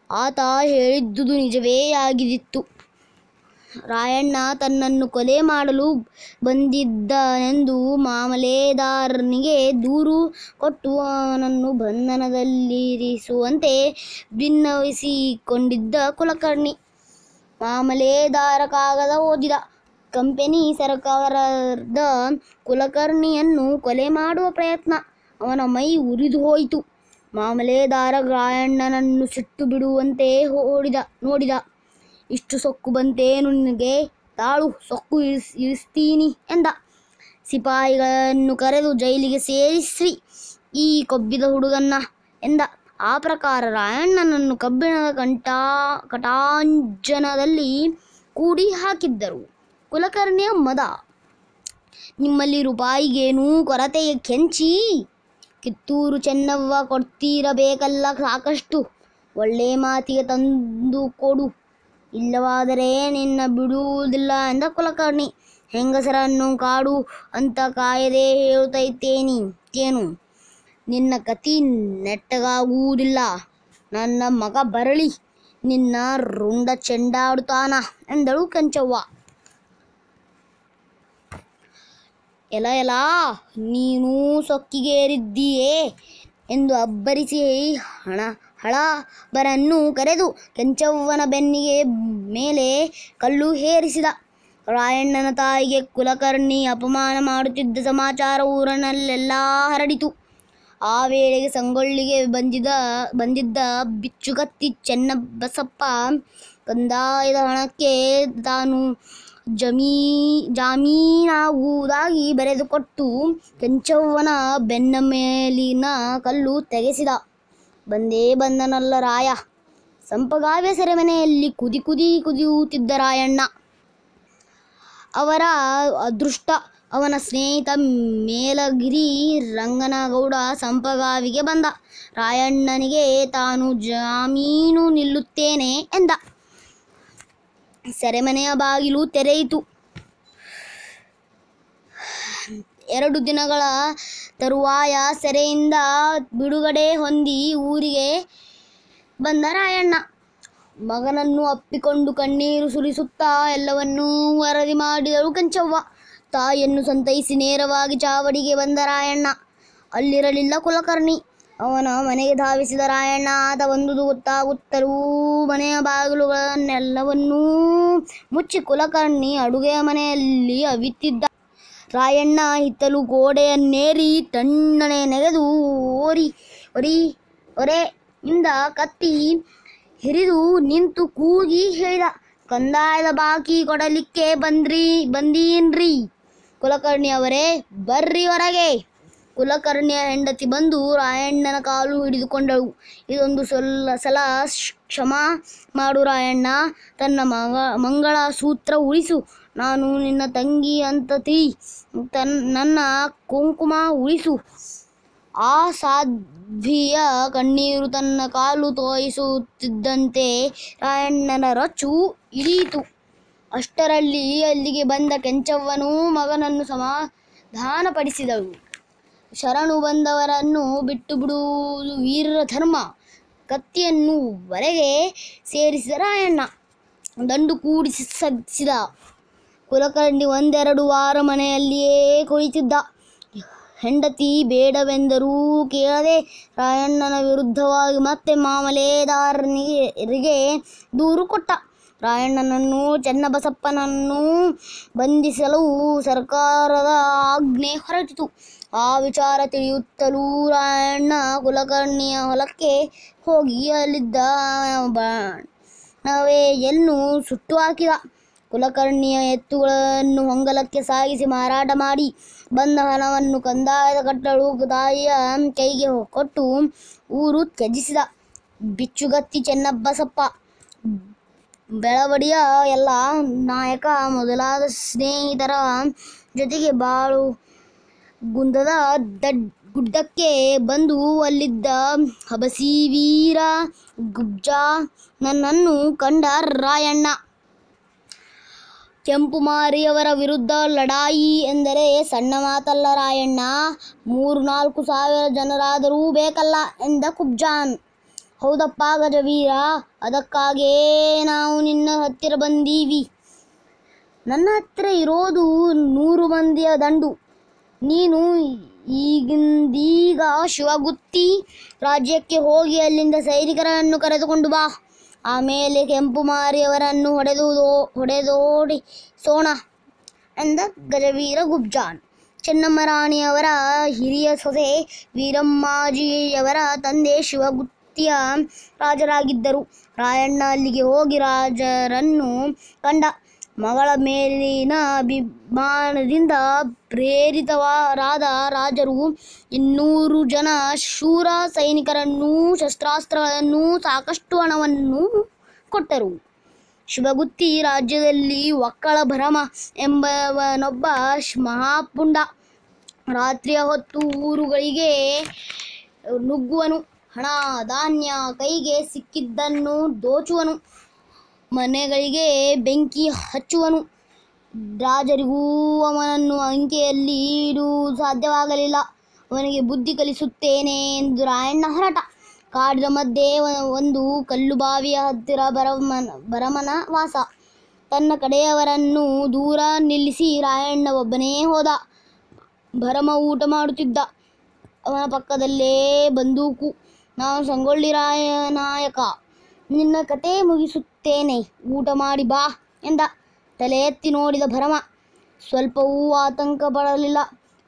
ಆತ ಹೇಳಿದ್ದುದು ನಿಜವೇ ಆಗಿದ್ದಿತ್ತು ರಾಯಣ್ಣ ತನ್ನನ್ನು ಕೊಲೆ ಮಾಡಲು ಬಂದಿದ್ದನೆಂದು ಮಾಮಲೆದಾರನಿಗೆ ದೂರು ಕೊಟ್ಟು ಅವನನ್ನು ಬಂಧನದಲ್ಲಿರಿಸುವಂತೆ ಭಿನ್ನವಿಸಿಕೊಂಡಿದ್ದ ಕುಲಕರ್ಣಿ ಮಾಮಲೆದಾರ ಕಾಗದ ಓದಿದ ಕಂಪನಿ ಸರ್ಕಾರದ ಕುಲಕರ್ಣಿಯನ್ನು ಕೊಲೆ ಮಾಡುವ ಪ್ರಯತ್ನ ಅವನ ಮೈ ಉರಿದು ಹೋಯಿತು ಮಾಮಲೆದಾರ ರಾಯಣ್ಣನನ್ನು ಸಿಟ್ಟು ಬಿಡುವಂತೆ ಓಡಿದ ನೋಡಿದ ಇಷ್ಟು ಸೊಕ್ಕು ಬಂತೇನು ನಿನಗೆ ತಾಳು ಸೊಕ್ಕು ಇಳಿಸ್ ಇಳಿಸ್ತೀನಿ ಎಂದ ಸಿಪಾಯಿಗಳನ್ನು ಕರೆದು ಜೈಲಿಗೆ ಸೇರಿಸಿ ಈ ಕೊಬ್ಬಿದ ಹುಡುಗನ್ನ ಎಂದ ಆ ಪ್ರಕಾರ ರಾಯಣ್ಣನನ್ನು ಕಬ್ಬಿಣದ ಕಂಟಾ ಕಟಾಂಜನದಲ್ಲಿ ಕೂಡಿ ಹಾಕಿದ್ದರು ಕುಲಕರ್ಣಿಯ ಮದ ನಿಮ್ಮಲ್ಲಿ ರೂಪಾಯಿಗೇನೂ ಕೊರತೆಯ ಕೆಂಚಿ ಕಿತ್ತೂರು ಚೆನ್ನವ್ವ ಕೊಡ್ತಿರಬೇಕಲ್ಲ ಸಾಕಷ್ಟು ಒಳ್ಳೆ ಮಾತಿಗೆ ತಂದು ಕೊಡು ಇಲ್ಲವಾದರೆ ನಿನ್ನ ಬಿಡುವುದಿಲ್ಲ ಎಂದ ಕುಲಕರ್ಣಿ ಹೆಂಗಸರನ್ನು ಕಾಡು ಅಂತ ಕಾಯದೆ ಹೇಳುತ್ತೈತೇನಿ ತೇನು ನಿನ್ನ ಕತಿ ನೆಟ್ಟಗಾಗುವುದಿಲ್ಲ ನನ್ನ ಮಗ ಬರಲಿ ನಿನ್ನ ರುಂಡ ಚೆಂಡಾಡುತ್ತಾನ ಎಂದಳು ಕಂಚವ್ವ ಎಲ ಎಲ ನೀನು ಸೊಕ್ಕಿಗೇರಿದ್ದೀಯೇ ಎಂದು ಅಬ್ಬರಿಸಿ ಹಣ ಹಳಬರನ್ನು ಕರೆದು ಕೆಂಚವ್ವನ ಬೆನ್ನಿಗೆ ಮೇಲೆ ಕಲ್ಲು ಹೇರಿಸಿದ ರಾಯಣ್ಣನ ತಾಯಿಗೆ ಕುಲಕರ್ಣಿ ಅಪಮಾನ ಮಾಡುತ್ತಿದ್ದ ಸಮಾಚಾರ ಊರಿನಲ್ಲೆಲ್ಲ ಹರಡಿತು ಆ ವೇಳೆಗೆ ಸಂಗೊಳ್ಳಿಗೆ ಬಂದಿದ್ದ ಬಂದಿದ್ದ ಬಿಚ್ಚುಗತ್ತಿ ಚೆನ್ನಬಸಪ್ಪ ಕಂದಾಯದ ಹಣಕ್ಕೆ ತಾನು ಜಮೀ ಜಾಮೀನಾಗುವುದಾಗಿ ಬರೆದುಕೊಟ್ಟು ಕೆಂಚವ್ವನ ಬೆನ್ನ ಮೇಲಿನ ಕಲ್ಲು ತೆಗೆಸಿದ ಬಂದೇ ಬಂದನಲ್ಲ ರಾಯ ಸಂಪಗಾವ್ಯ ಸೆರೆಮನೆಯಲ್ಲಿ ಕುದಿ ಕುದಿ ಕುದಿಯುತ್ತಿದ್ದ ರಾಯಣ್ಣ ಅವರ ಅದೃಷ್ಟ ಅವನ ಸ್ನೇಹಿತ ಮೇಲಗಿರಿ ರಂಗನಗೌಡ ಸಂಪಗಾವಿಗೆ ಬಂದ ರಾಯಣ್ಣನಿಗೆ ತಾನು ಜಾಮೀನು ನಿಲ್ಲುತ್ತೇನೆ ಎಂದ ಸೆರೆಮನೆಯ ಬಾಗಿಲು ತೆರೆಯಿತು ಎರಡು ದಿನಗಳ ತರುವಾಯ ಸೆರೆಯಿಂದ ಬಿಡುಗಡೆ ಹೊಂದಿ ಊರಿಗೆ ಬಂದ ರಾಯಣ್ಣ ಮಗನನ್ನು ಅಪ್ಪಿಕೊಂಡು ಕಣ್ಣೀರು ಸುರಿಸುತ್ತಾ ಎಲ್ಲವನ್ನೂ ವರದಿ ಮಾಡಿದಳು ಕಂಚವ್ವ ತಾಯಿಯನ್ನು ಸಂತೈಸಿ ನೇರವಾಗಿ ಚಾವಡಿಗೆ ಬಂದ ರಾಯಣ್ಣ ಅಲ್ಲಿರಲಿಲ್ಲ ಕುಲಕರ್ಣಿ ಅವನ ಮನೆಗೆ ಧಾವಿಸಿದ ರಾಯಣ್ಣ ಆತ ಬಂದುದು ಗೊತ್ತಾಗುತ್ತಲೂ ಮನೆಯ ಬಾಗಿಲುಗಳನ್ನೆಲ್ಲವನ್ನೂ ಮುಚ್ಚಿ ಕುಲಕರ್ಣಿ ಅಡುಗೆಯ ಮನೆಯಲ್ಲಿ ಅವಿತಿದ್ದ ರಾಯಣ್ಣ ಹಿತ್ತಲು ಗೋಡೆಯನ್ನೇರಿ ತಣ್ಣನೆ ನೆಗೆದು ಓರಿ ಒರಿ ಒರೆ ಇಂದ ಕತ್ತಿ ಹಿರಿದು ನಿಂತು ಕೂಗಿ ಹೇಳಿದ ಕಂದಾಯದ ಬಾಕಿ ಕೊಡಲಿಕ್ಕೆ ಬಂದ್ರಿ ಬಂದೀನ್ರಿ ಕುಲಕರ್ಣಿ ಅವರೇ ಬರ್ರಿ ಹೊರಗೆ ಕುಲಕರ್ಣಿಯ ಹೆಂಡತಿ ಬಂದು ರಾಯಣ್ಣನ ಕಾಲು ಹಿಡಿದುಕೊಂಡಳು ಇದೊಂದು ಸಲ ಸಲ ಕ್ಷಮ ಮಾಡು ರಾಯಣ್ಣ ತನ್ನ ಮಗ ಮಂಗಳ ಸೂತ್ರ ಉಳಿಸು ನಾನು ನಿನ್ನ ತಂಗಿ ಅಂತ ತಿಳಿ ತನ್ ನನ್ನ ಕುಂಕುಮ ಉಳಿಸು ಆ ಸಾಧ್ವಿಯ ಕಣ್ಣೀರು ತನ್ನ ಕಾಲು ತೋಯಿಸುತ್ತಿದ್ದಂತೆ ರಾಯಣ್ಣನ ರೊಚ್ಚು ಇಳಿಯಿತು ಅಷ್ಟರಲ್ಲಿ ಅಲ್ಲಿಗೆ ಬಂದ ಕೆಂಚವ್ವನು ಮಗನನ್ನು ಸಮಾಧಾನಪಡಿಸಿದಳು ಶರಣು ಬಂದವರನ್ನು ಬಿಟ್ಟು ಬಿಡುವುದು ವೀರರ ಧರ್ಮ ಕತ್ತಿಯನ್ನು ವರೆಗೆ ಸೇರಿಸಿದ ರಾಯಣ್ಣ ದಂಡು ಕೂಡಿಸಿ ಸಲ್ಲಿಸಿದ ಕುಲಕರ್ಣಿ ಒಂದೆರಡು ವಾರ ಮನೆಯಲ್ಲಿಯೇ ಕುಳಿತಿದ್ದ ಹೆಂಡತಿ ಬೇಡವೆಂದರೂ ಕೇಳದೆ ರಾಯಣ್ಣನ ವಿರುದ್ಧವಾಗಿ ಮತ್ತೆ ಮಾಮಲೆದಾರನಿಗೆ ದೂರು ಕೊಟ್ಟ ರಾಯಣ್ಣನನ್ನು ಚೆನ್ನಬಸಪ್ಪನನ್ನು ಬಂಧಿಸಲು ಸರ್ಕಾರದ ಆಜ್ಞೆ ಹೊರಟಿತು ಆ ವಿಚಾರ ತಿಳಿಯುತ್ತಲೂ ರಾಯಣ್ಣ ಕುಲಕರ್ಣಿಯ ಹೊಲಕ್ಕೆ ಹೋಗಿ ಅಲ್ಲಿದ್ದ ಬಣವೆಯನ್ನು ಸುಟ್ಟು ಹಾಕಿದ ಕುಲಕರ್ಣಿಯ ಎತ್ತುಗಳನ್ನು ಹೊಂಗಲಕ್ಕೆ ಸಾಗಿಸಿ ಮಾರಾಟ ಮಾಡಿ ಬಂದ ಹಣವನ್ನು ಕಂದಾಯದ ಕಟ್ಟಲು ತಾಯಿಯ ಕೈಗೆ ಕೊಟ್ಟು ಊರು ತ್ಯಜಿಸಿದ ಬಿಚ್ಚುಗತ್ತಿ ಚೆನ್ನಬಸಪ್ಪ ಬೆಳವಡಿಯ ಎಲ್ಲ ನಾಯಕ ಮೊದಲಾದ ಸ್ನೇಹಿತರ ಜೊತೆಗೆ ಬಾಳು ಗುಂದದ ದಡ್ ಗುಡ್ಡಕ್ಕೆ ಬಂದು ಅಲ್ಲಿದ್ದ ಹಬಸಿ ವೀರ ಗುಬ್ಜ ನನ್ನನ್ನು ಕಂಡ ರಾಯಣ್ಣ ಕೆಂಪುಮಾರಿಯವರ ವಿರುದ್ಧ ಲಡಾಯಿ ಎಂದರೆ ಸಣ್ಣ ಮಾತಲ್ಲ ರಾಯಣ್ಣ ಮೂರು ನಾಲ್ಕು ಸಾವಿರ ಜನರಾದರೂ ಬೇಕಲ್ಲ ಎಂದ ಕುಬ್ಜಾನ್ ಹೌದಪ್ಪ ಗಜವೀರ ಅದಕ್ಕಾಗೇ ನಾವು ನಿನ್ನ ಹತ್ತಿರ ಬಂದೀವಿ ನನ್ನ ಹತ್ತಿರ ಇರೋದು ನೂರು ಮಂದಿಯ ದಂಡು ನೀನು ಈಗಿಂದೀಗ ಶಿವಗುತ್ತಿ ರಾಜ್ಯಕ್ಕೆ ಹೋಗಿ ಅಲ್ಲಿಂದ ಸೈನಿಕರನ್ನು ಕರೆದುಕೊಂಡು ಬಾ ಆಮೇಲೆ ಕೆಂಪು ಮಾರಿಯವರನ್ನು ಹೊಡೆದು ಹೊಡೆದೋಡಿಸೋಣ ಎಂದ ಗಜವೀರ ಗುಬ್ಜಾನ್ ಚೆನ್ನಮ್ಮ ರಾಣಿಯವರ ಹಿರಿಯ ಸೊಸೆ ವೀರಮ್ಮಾಜಿಯವರ ತಂದೆ ಶಿವಗುತ್ತಿಯ ರಾಜರಾಗಿದ್ದರು ರಾಯಣ್ಣ ಅಲ್ಲಿಗೆ ಹೋಗಿ ರಾಜರನ್ನು ಕಂಡ ಮಗಳ ಮೇಲಿನ ಅಭಿಮಾನದಿಂದ ಪ್ರೇರಿತವರಾದ ರಾಜರು ಇನ್ನೂರು ಜನ ಶೂರ ಸೈನಿಕರನ್ನೂ ಶಸ್ತ್ರಾಸ್ತ್ರಗಳನ್ನೂ ಸಾಕಷ್ಟು ಹಣವನ್ನು ಕೊಟ್ಟರು ಶಿವಗುತ್ತಿ ರಾಜ್ಯದಲ್ಲಿ ಒಕ್ಕಳ ಭರಮ ಎಂಬವನೊಬ್ಬ ಶ್- ಮಹಾಪುಂಡ ರಾತ್ರಿಯ ಹೊತ್ತು ಊರುಗಳಿಗೆ ನುಗ್ಗುವನು ಹಣ ಧಾನ್ಯ ಕೈಗೆ ಸಿಕ್ಕಿದ್ದನ್ನು ದೋಚುವನು ಮನೆಗಳಿಗೆ ಬೆಂಕಿ ಹಚ್ಚುವನು ರಾಜರಿಗೂ ಅವನನ್ನು ಅಂಕೆಯಲ್ಲಿ ಇಡುವುದು ಸಾಧ್ಯವಾಗಲಿಲ್ಲ ಅವನಿಗೆ ಬುದ್ಧಿ ಕಲಿಸುತ್ತೇನೆ ಎಂದು ರಾಯಣ್ಣ ಹೊರಟ ಕಾಡಿನ ಮಧ್ಯೆ ಒ- ಒಂದು ಕಲ್ಲು ಬಾವಿಯ ಹತ್ತಿರ ಬರಮನ ಬರಮನ ವಾಸ ತನ್ನ ಕಡೆಯವರನ್ನು ದೂರ ನಿಲ್ಲಿಸಿ ರಾಯಣ್ಣ ಒಬ್ಬನೇ ಹೋದ ಭರಮ ಊಟ ಮಾಡುತ್ತಿದ್ದ ಅವನ ಪಕ್ಕದಲ್ಲೇ ಬಂದೂಕು ನಾನು ಸಂಗೊಳ್ಳಿ ರಾಯ ನಾಯಕ ನಿನ್ನ ಕತೆ ಮುಗಿಸುತ್ತೇನೆ ಊಟ ಮಾಡಿ ಬಾ ಎಂದ ತಲೆ ಎತ್ತಿ ನೋಡಿದ ಭರಮ ಸ್ವಲ್ಪವೂ ಆತಂಕ ಪಡಲಿಲ್ಲ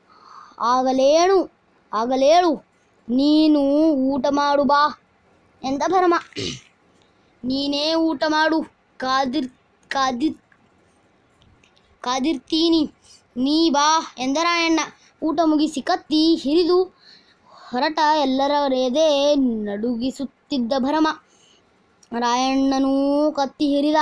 ಆಗಲೇಳು ಆಗಲೇಳು ನೀನು ಊಟ ಮಾಡು ಬಾ ಎಂದ ಭರಮ ನೀನೇ ಊಟ ಮಾಡು ಕಾದಿರ್ ಕಾದಿರ್ ಕಾದಿರ್ತೀನಿ ನೀ ಬಾ ಎಂದ ರಾಯಣ್ಣ ಊಟ ಮುಗಿಸಿ ಕತ್ತಿ ಹಿರಿದು ಹೊರಟ ಎಲ್ಲರ ಎದೆ ನಡುಗಿಸುತ್ತಿದ್ದ ಭರಮ ರಾಯಣ್ಣನೂ ಕತ್ತಿ ಹಿರಿದ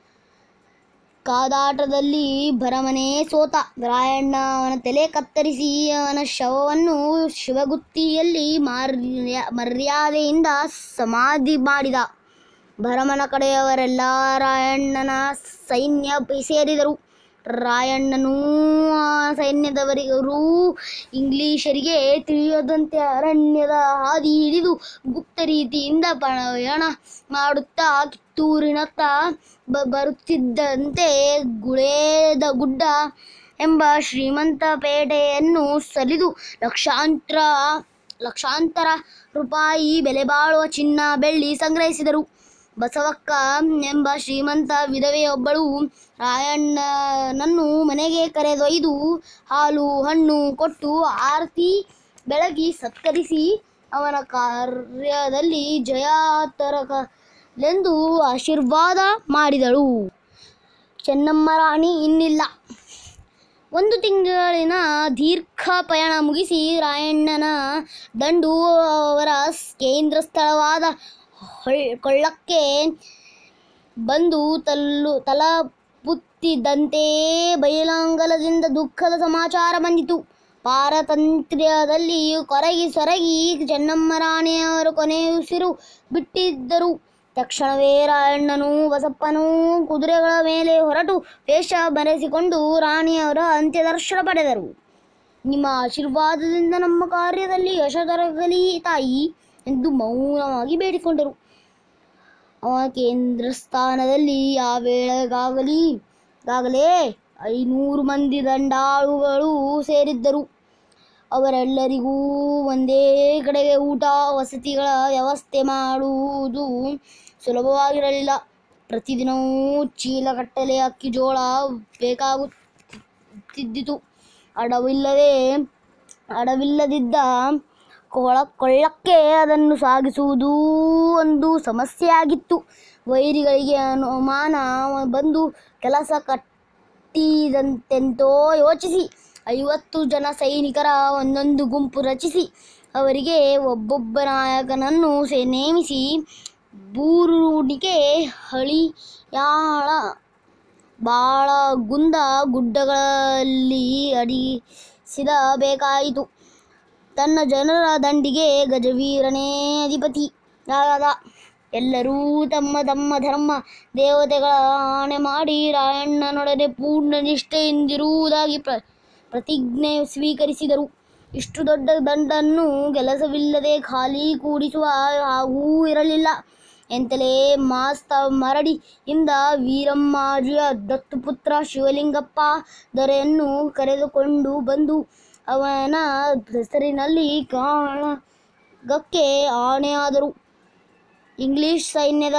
ಕಾದಾಟದಲ್ಲಿ ಭರಮನೇ ಸೋತ ರಾಯಣ್ಣ ಅವನ ತಲೆ ಕತ್ತರಿಸಿ ಅವನ ಶವವನ್ನು ಶಿವಗುತ್ತಿಯಲ್ಲಿ ಮಾರ್ಯ ಮರ್ಯಾದೆಯಿಂದ ಸಮಾಧಿ ಮಾಡಿದ ಭರಮನ ಕಡೆಯವರೆಲ್ಲ ರಾಯಣ್ಣನ ಸೈನ್ಯ ಸೇರಿದರು ರಾಯಣ್ಣನೂ ಆ ಸೈನ್ಯದವರಿಗೂ ಇಂಗ್ಲಿಷರಿಗೆ ತಿಳಿಯದಂತೆ ಅರಣ್ಯದ ಹಾದಿ ಹಿಡಿದು ಗುಪ್ತ ರೀತಿಯಿಂದ ಪಯಣ ಮಾಡುತ್ತಾ ಕಿತ್ತೂರಿನತ್ತ ಬ ಬರುತ್ತಿದ್ದಂತೆ ಗುಳೇದ ಗುಡ್ಡ ಎಂಬ ಶ್ರೀಮಂತ ಪೇಟೆಯನ್ನು ಸರಿದು ಲಕ್ಷಾಂತರ ಲಕ್ಷಾಂತರ ರೂಪಾಯಿ ಬೆಲೆ ಬಾಳುವ ಚಿನ್ನ ಬೆಳ್ಳಿ ಸಂಗ್ರಹಿಸಿದರು ಬಸವಕ್ಕ ಎಂಬ ಶ್ರೀಮಂತ ವಿಧವೆಯೊಬ್ಬಳು ರಾಯಣ್ಣನನ್ನು ಮನೆಗೆ ಕರೆದೊಯ್ದು ಹಾಲು ಹಣ್ಣು ಕೊಟ್ಟು ಆರತಿ ಬೆಳಗಿ ಸತ್ಕರಿಸಿ ಅವನ ಕಾರ್ಯದಲ್ಲಿ ಜಯತರಕಲೆಂದು ಆಶೀರ್ವಾದ ಮಾಡಿದಳು ಚೆನ್ನಮ್ಮ ರಾಣಿ ಇನ್ನಿಲ್ಲ ಒಂದು ತಿಂಗಳಿನ ದೀರ್ಘ ಪಯಣ ಮುಗಿಸಿ ರಾಯಣ್ಣನ ದಂಡು ಅವರ ಕೇಂದ್ರ ಸ್ಥಳವಾದ ಹೊಳ್- ಕೊಳ್ಳಕ್ಕೆ ಬಂದು ತಲ್ಲು ತಲಪುತ್ತಿದ್ದಂತೆ ಬಯಲಂಗಲದಿಂದ ದುಃಖದ ಸಮಾಚಾರ ಬಂದಿತು ಪಾರತಂತ್ರ್ಯದಲ್ಲಿ ಕೊರಗಿ ಸೊರಗಿ ಚೆನ್ನಮ್ಮ ರಾಣಿಯವರು ಕೊನೆಯುಸಿರು ಬಿಟ್ಟಿದ್ದರು ತಕ್ಷಣವೇ ರಾಯಣ್ಣನೂ ಬಸಪ್ಪನೂ ಕುದುರೆಗಳ ಮೇಲೆ ಹೊರಟು ವೇಷ ಬರೆಸಿಕೊಂಡು ರಾಣಿಯವರ ಅಂತ್ಯದರ್ಶನ ಪಡೆದರು ನಿಮ್ಮ ಆಶೀರ್ವಾದದಿಂದ ನಮ್ಮ ಕಾರ್ಯದಲ್ಲಿ ಯಶ ದೊರಕಲಿ ತಾಯಿ ಎಂದು ಮೌನವಾಗಿ ಬೇಡಿಕೊಂಡರು ಅವ ಕೇಂದ್ರ ಸ್ಥಾನದಲ್ಲಿ ಆ ವೇಳೆಗಾಗಲಿ ಗಾಗಲೇ ಐನೂರು ಮಂದಿ ದಂಡಾಳುಗಳು ಸೇರಿದ್ದರು ಅವರೆಲ್ಲರಿಗೂ ಒಂದೇ ಕಡೆಗೆ ಊಟ ವಸತಿಗಳ ವ್ಯವಸ್ಥೆ ಮಾಡುವುದು ಸುಲಭವಾಗಿರಲಿಲ್ಲ ಪ್ರತಿದಿನವೂ ಚೀಲಗಟ್ಟಲೆ ಅಕ್ಕಿ ಜೋಳ ಬೇಕಾಗುತ್ತಿದ್ದಿತು ಅಡವಿಲ್ಲದೆ ಅಡವಿಲ್ಲದಿದ್ದ ಕೊಳ ಕೊಳ್ಳಕ್ಕೆ ಅದನ್ನು ಸಾಗಿಸುವುದೂ ಒಂದು ಸಮಸ್ಯೆಯಾಗಿತ್ತು ವೈರಿಗಳಿಗೆ ಅನುಮಾನ ಬಂದು ಕೆಲಸ ಕಟ್ಟಿದಂತೆಂತೋ ಯೋಚಿಸಿ ಐವತ್ತು ಜನ ಸೈನಿಕರ ಒಂದೊಂದು ಗುಂಪು ರಚಿಸಿ ಅವರಿಗೆ ಒಬ್ಬೊಬ್ಬ ನಾಯಕನನ್ನು ಸೇ ನೇಮಿಸಿ ಬೂರುಣಿಕೆ ಹಳಿಯಾಳ ಬಾಳಗುಂದ ಗುಡ್ಡಗಳಲ್ಲಿ ಅಡಿಸಿದಬೇಕಾಯಿತು ತನ್ನ ಜನರ ದಂಡಿಗೆ ಗಜವೀರನೇ ಅಧಿಪತಿ ಆದ ಎಲ್ಲರೂ ತಮ್ಮ ತಮ್ಮ ಧರ್ಮ ದೇವತೆಗಳ ಆಣೆ ಮಾಡಿ ರಾಯಣ್ಣನೊಡನೆ ಪೂರ್ಣ ನಿಷ್ಠೆಯಿಂದಿರುವುದಾಗಿ ಪ್ರ ಪ್ರತಿಜ್ಞೆ ಸ್ವೀಕರಿಸಿದರು ಇಷ್ಟು ದೊಡ್ಡ ದಂಡನ್ನು ಕೆಲಸವಿಲ್ಲದೆ ಖಾಲಿ ಕೂಡಿಸುವ ಹಾಗೂ ಇರಲಿಲ್ಲ ಎಂತಲೇ ಮಾಸ್ತ ಮರಡಿಯಿಂದ ವೀರಮ್ಮಾಜಿಯ ದತ್ತುಪುತ್ರ ಶಿವಲಿಂಗಪ್ಪ ದೊರೆಯನ್ನು ಕರೆದುಕೊಂಡು ಬಂದು ಅವನ ಹೆಸರಿನಲ್ಲಿ ಕಾಳಗಕ್ಕೆ ಆಣೆಯಾದರು ಇಂಗ್ಲಿಷ್ ಸೈನ್ಯದ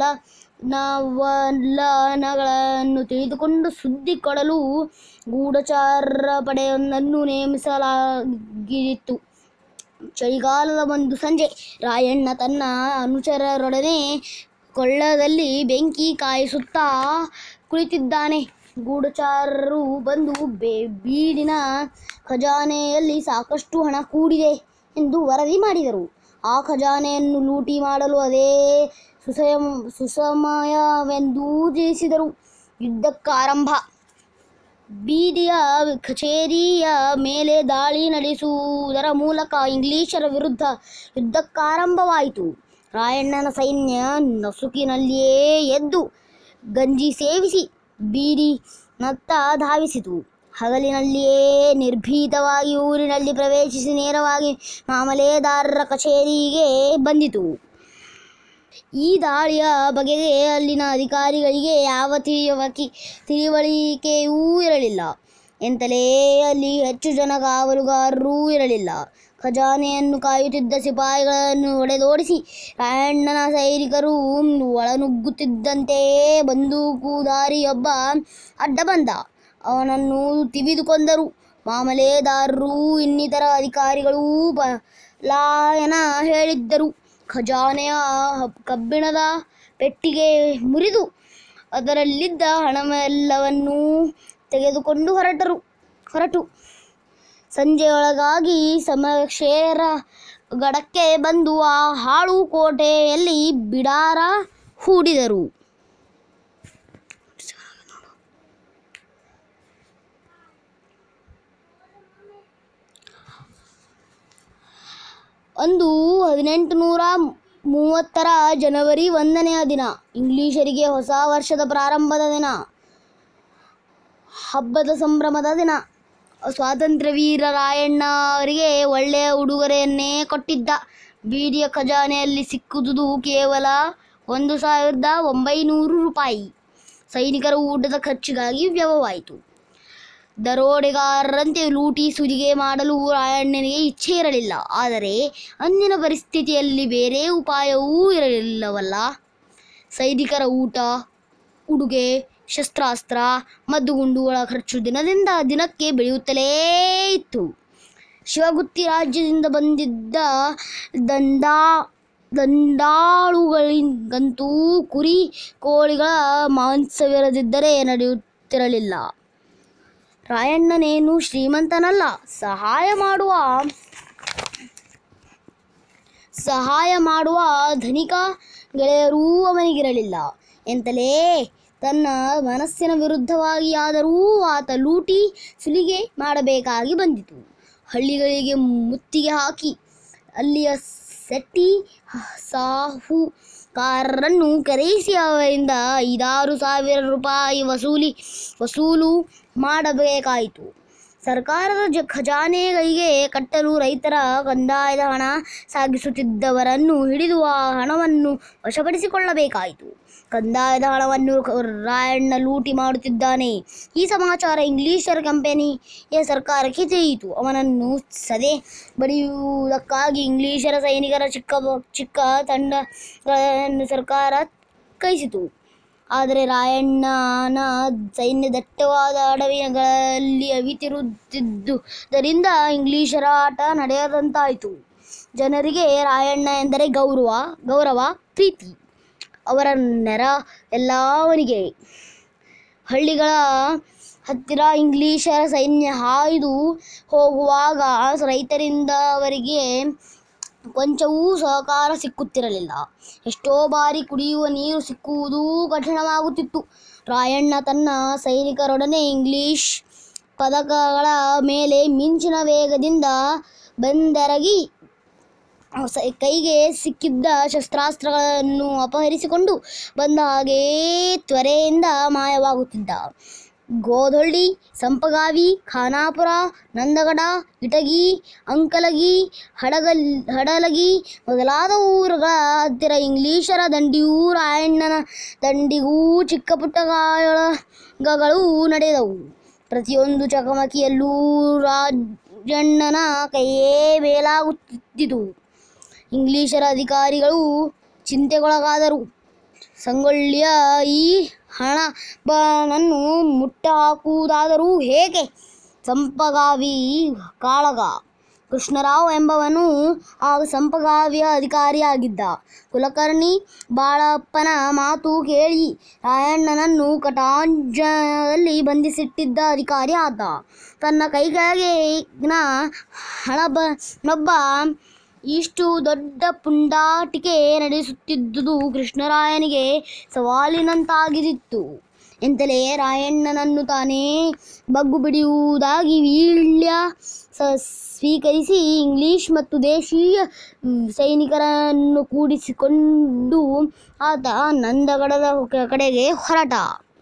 ಚಲನವಲನಗಳನ್ನು ತಿಳಿದುಕೊಂಡು ಸುದ್ದಿ ಕೊಡಲು ಗೂಢಚಾರ ಪಡೆಯೊಂದನ್ನು ನೇಮಿಸಲಾಗಿತ್ತು ಚಳಿಗಾಲದ ಒಂದು ಸಂಜೆ ರಾಯಣ್ಣ ತನ್ನ ಅನುಚರರೊಡನೆ ಕೊಳ್ಳದಲ್ಲಿ ಬೆಂಕಿ ಕಾಯಿಸುತ್ತಾ ಕುಳಿತಿದ್ದಾನೆ ಗೂಢಚಾರರು ಬಂದು ಬೇ ಬೀಡಿನ ಖಜಾನೆಯಲ್ಲಿ ಸಾಕಷ್ಟು ಹಣ ಕೂಡಿದೆ ಎಂದು ವರದಿ ಮಾಡಿದರು ಆ ಖಜಾನೆಯನ್ನು ಲೂಟಿ ಮಾಡಲು ಅದೇ ಸುಸಯಂ ಸುಸಮಯವೆಂದೂ ತಿಳಿಸಿದರು ಯುದ್ಧಕ್ಕಾರಂಭ ಬೀದಿಯ ಕಚೇರಿಯ ಮೇಲೆ ದಾಳಿ ನಡೆಸುವುದರ ಮೂಲಕ ಇಂಗ್ಲಿಷರ ವಿರುದ್ಧ ಯುದ್ಧಕ್ಕಾರಂಭವಾಯಿತು ರಾಯಣ್ಣನ ಸೈನ್ಯ ನಸುಕಿನಲ್ಲಿಯೇ ಎದ್ದು ಗಂಜಿ ಸೇವಿಸಿ ಬೀಡಿನತ್ತ ಧಾವಿಸಿತು ಹಗಲಿನಲ್ಲಿಯೇ ನಿರ್ಭೀತವಾಗಿ ಊರಿನಲ್ಲಿ ಪ್ರವೇಶಿಸಿ ನೇರವಾಗಿ ಮಾಮಲೆದಾರರ ಕಚೇರಿಗೆ ಬಂದಿತು ಈ ದಾಳಿಯ ಬಗೆಗೆ ಅಲ್ಲಿನ ಅಧಿಕಾರಿಗಳಿಗೆ ಯಾವ ತಿಳಿವಕಿ ತಿಳಿವಳಿಕೆಯೂ ಇರಲಿಲ್ಲ ಎಂತಲೇ ಅಲ್ಲಿ ಹೆಚ್ಚು ಜನ ಕಾವಲುಗಾರರೂ ಇರಲಿಲ್ಲ ಖಜಾನೆಯನ್ನು ಕಾಯುತ್ತಿದ್ದ ಸಿಪಾಯಿಗಳನ್ನು ಹೊಡೆದೋಡಿಸಿ ರಾಯಣ್ಣನ ಸೈನಿಕರು ಒಳನುಗ್ಗುತ್ತಿದ್ದಂತೆಯೇ ಬಂದೂಕುದಾರಿಯೊಬ್ಬ ಅಡ್ಡ ಬಂದ ಅವನನ್ನು ತಿವಿದುಕೊಂಡರು ಮಾಮಲೆದಾರರು ಇನ್ನಿತರ ಅಧಿಕಾರಿಗಳೂ ಪಲಾಯನ ಹೇಳಿದ್ದರು ಖಜಾನೆಯ ಕಬ್ಬಿಣದ ಪೆಟ್ಟಿಗೆ ಮುರಿದು ಅದರಲ್ಲಿದ್ದ ಹಣವೆಲ್ಲವನ್ನೂ ತೆಗೆದುಕೊಂಡು ಹೊರಟರು ಹೊರಟು ಸಂಜೆಯೊಳಗಾಗಿ ಸಮಕ್ಷೇರ ಗಡಕ್ಕೆ ಬಂದು ಆ ಹಾಳು ಕೋಟೆಯಲ್ಲಿ ಬಿಡಾರ ಹೂಡಿದರು ಅಂದು ಹದಿನೆಂಟು ನೂರ ಮೂವತ್ತರ ಜನವರಿ ಒಂದನೆಯ ದಿನ ಇಂಗ್ಲಿಷರಿಗೆ ಹೊಸ ವರ್ಷದ ಪ್ರಾರಂಭದ ದಿನ ಹಬ್ಬದ ಸಂಭ್ರಮದ ದಿನ ಸ್ವಾತಂತ್ರ್ಯ ವೀರ ರಾಯಣ್ಣ ಅವರಿಗೆ ಒಳ್ಳೆಯ ಉಡುಗೊರೆಯನ್ನೇ ಕೊಟ್ಟಿದ್ದ ಬೀಡಿಯ ಖಜಾನೆಯಲ್ಲಿ ಸಿಕ್ಕುವುದು ಕೇವಲ ಒಂದು ಸಾವಿರದ ಒಂಬೈನೂರು ರೂಪಾಯಿ ಸೈನಿಕರ ಊಟದ ಖರ್ಚಿಗಾಗಿ ವ್ಯಯವಾಯಿತು ದರೋಡೆಗಾರರಂತೆ ಲೂಟಿ ಸುಲಿಗೆ ಮಾಡಲು ರಾಯಣ್ಣನಿಗೆ ಇಚ್ಛೆ ಇರಲಿಲ್ಲ ಆದರೆ ಅಂದಿನ ಪರಿಸ್ಥಿತಿಯಲ್ಲಿ ಬೇರೆ ಉಪಾಯವೂ ಇರಲಿಲ್ಲವಲ್ಲ ಸೈನಿಕರ ಊಟ ಉಡುಗೆ ಶಸ್ತ್ರಾಸ್ತ್ರ ಮದ್ದುಗುಂಡುಗಳ ಖರ್ಚು ದಿನದಿಂದ ದಿನಕ್ಕೆ ಬೆಳೆಯುತ್ತಲೇ ಇತ್ತು ಶಿವಗುತ್ತಿ ರಾಜ್ಯದಿಂದ ಬಂದಿದ್ದ ದಂಡಾ ದಂಡಾಳುಗಳಿಗಂತೂ ಕುರಿ ಕೋಳಿಗಳ ಮಾಂಸವಿರದಿದ್ದರೆ ನಡೆಯುತ್ತಿರಲಿಲ್ಲ ರಾಯಣ್ಣನೇನು ಶ್ರೀಮಂತನಲ್ಲ ಸಹಾಯ ಮಾಡುವ ಸಹಾಯ ಮಾಡುವ ಧನಿಕ ಗೆಳೆಯರೂ ಅವನಿಗಿರಲಿಲ್ಲ ಎಂತಲೇ ತನ್ನ ಮನಸ್ಸಿನ ವಿರುದ್ಧವಾಗಿಯಾದರೂ ಆತ ಲೂಟಿ ಸುಲಿಗೆ ಮಾಡಬೇಕಾಗಿ ಬಂದಿತು ಹಳ್ಳಿಗಳಿಗೆ ಮುತ್ತಿಗೆ ಹಾಕಿ ಅಲ್ಲಿಯ ಸೆಟ್ಟಿ ಸಾಹುಕಾರರನ್ನು ಕರೆಯಿಸಿ ಅವರಿಂದ ಐದಾರು ಸಾವಿರ ರೂಪಾಯಿ ವಸೂಲಿ ವಸೂಲು ಮಾಡಬೇಕಾಯಿತು ಸರ್ಕಾರದ ಜ ಖಜಾನೆಗಳಿಗೆ ಕಟ್ಟಲು ರೈತರ ಕಂದಾಯದ ಹಣ ಸಾಗಿಸುತ್ತಿದ್ದವರನ್ನು ಹಿಡಿದು ಆ ಹಣವನ್ನು ವಶಪಡಿಸಿಕೊಳ್ಳಬೇಕಾಯಿತು ಕಂದಾಯದ ಹಣವನ್ನು ಕ- ರಾಯಣ್ಣ ಲೂಟಿ ಮಾಡುತ್ತಿದ್ದಾನೆ ಈ ಸಮಾಚಾರ ಇಂಗ್ಲಿಷರ ಕಂಪನಿಯ ಸರ್ಕಾರಕ್ಕೆ ತಿಳಿಯಿತು ಅವನನ್ನು ಸದೆ ಬಡಿಯುವುದಕ್ಕಾಗಿ ಇಂಗ್ಲಿಷರ ಸೈನಿಕರ ಚಿಕ್ಕ ಬ- ಚಿಕ್ಕ ತಂಡಗಳನ್ನು ಸರ್ಕಾರ ಕೈಸಿತು ಆದರೆ ರಾಯಣ್ಣನ ಸೈನ್ಯ ದಟ್ಟವಾದ ಅಡವಿಗಳಲ್ಲಿ ಅವಿತಿರುತ್ತಿದ್ದುದರಿಂದ ಇಂಗ್ಲಿಷರ ಆಟ ನಡೆಯದಂತಾಯಿತು ಜನರಿಗೆ ರಾಯಣ್ಣ ಎಂದರೆ ಗೌರವ ಗೌರವ ಪ್ರೀತಿ ಅವರ ನೆರ ಎಲ್ಲ ಅವನಿಗೆ ಹಳ್ಳಿಗಳ ಹತ್ತಿರ ಇಂಗ್ಲಿಷರ ಸೈನ್ಯ ಹಾಯ್ದು ಹೋಗುವಾಗ ರೈತರಿಂದ ಅವರಿಗೆ ಕೊಂಚವೂ ಸಹಕಾರ ಸಿಕ್ಕುತ್ತಿರಲಿಲ್ಲ ಎಷ್ಟೋ ಬಾರಿ ಕುಡಿಯುವ ನೀರು ಸಿಕ್ಕುವುದೂ ಕಠಿಣವಾಗುತ್ತಿತ್ತು ರಾಯಣ್ಣ ತನ್ನ ಸೈನಿಕರೊಡನೆ ಇಂಗ್ಲಿಷ್ ಪದಕಗಳ ಮೇಲೆ ಮಿಂಚಿನ ವೇಗದಿಂದ ಬಂದೆರಗಿ ಸ- ಕೈಗೆ ಸಿಕ್ಕಿದ್ದ ಶಸ್ತ್ರಾಸ್ತ್ರಗಳನ್ನು ಅಪಹರಿಸಿಕೊಂಡು ಬಂದ ಹಾಗೆಯೇ ತ್ವರೆಯಿಂದ ಮಾಯವಾಗುತ್ತಿದ್ದ ಗೋಧೊಳ್ಳಿ ಸಂಪಗಾವಿ ಖಾನಾಪುರ ನಂದಗಡ ಇಟಗಿ ಅಂಕಲಗಿ ಹಡಗಲ್ ಹಡಲಗಿ ಮೊದಲಾದ ಊರುಗಳ ಹತ್ತಿರ ಇಂಗ್ಲೀಷರ ದಂಡಿಗೂ ರಾಯಣ್ಣನ ದಂಡಿಗೂ ಚಿಕ್ಕ ಪುಟ್ಟ ಗಾಯಗಳು ನಡೆದವು ಪ್ರತಿಯೊಂದು ಚಕಮಕಿಯಲ್ಲೂ ರಾಜಣ್ಣನ ಕೈಯೇ ಮೇಲಾಗುತ್ತಿದ್ದಿತು ಇಂಗ್ಲೀಷರ ಅಧಿಕಾರಿಗಳು ಚಿಂತೆಗೊಳಗಾದರು ಸಂಗೊಳ್ಳಿಯ ಈ ಹಣ ಬನನ್ನು ಮುಟ್ಟ ಹಾಕುವುದಾದರೂ ಹೇಗೆ ಸಂಪಗಾವಿ ಕಾಳಗ ಕೃಷ್ಣರಾವ್ ಎಂಬವನು ಆಗ ಸಂಪಗಾವಿಯ ಅಧಿಕಾರಿಯಾಗಿದ್ದ ಕುಲಕರ್ಣಿ ಬಾಳಪ್ಪನ ಮಾತು ಕೇಳಿ ರಾಯಣ್ಣನನ್ನು ಕಟಾಂಜದಲ್ಲಿ ಬಂಧಿಸಿಟ್ಟಿದ್ದ ಅಧಿಕಾರಿ ಆತ ತನ್ನ ಕೈಕೆಳಗಿನ ಹಣಬನೊಬ್ಬ ಇಷ್ಟು ದೊಡ್ಡ ಪುಂಡಾಟಿಕೆ ನಡೆಸುತ್ತಿದ್ದುದು ಕೃಷ್ಣರಾಯನಿಗೆ ಸವಾಲಿನಂತಾಗಿದ್ದಿತ್ತು ಎಂತಲೇ ರಾಯಣ್ಣನನ್ನು ತಾನೇ ಬಗ್ಗು ಬಿಡುವುದಾಗಿ ವೀಳ್ಯ ಸ- ಸ್ವೀಕರಿಸಿ ಇಂಗ್ಲಿಷ್ ಮತ್ತು ದೇಶೀಯ ಮ್, ಸೈನಿಕರನ್ನು ಕೂಡಿಸಿಕೊಂಡು ಆತ ನಂದಗಡದ ಕ- ಕಡೆಗೆ ಹೊರಟ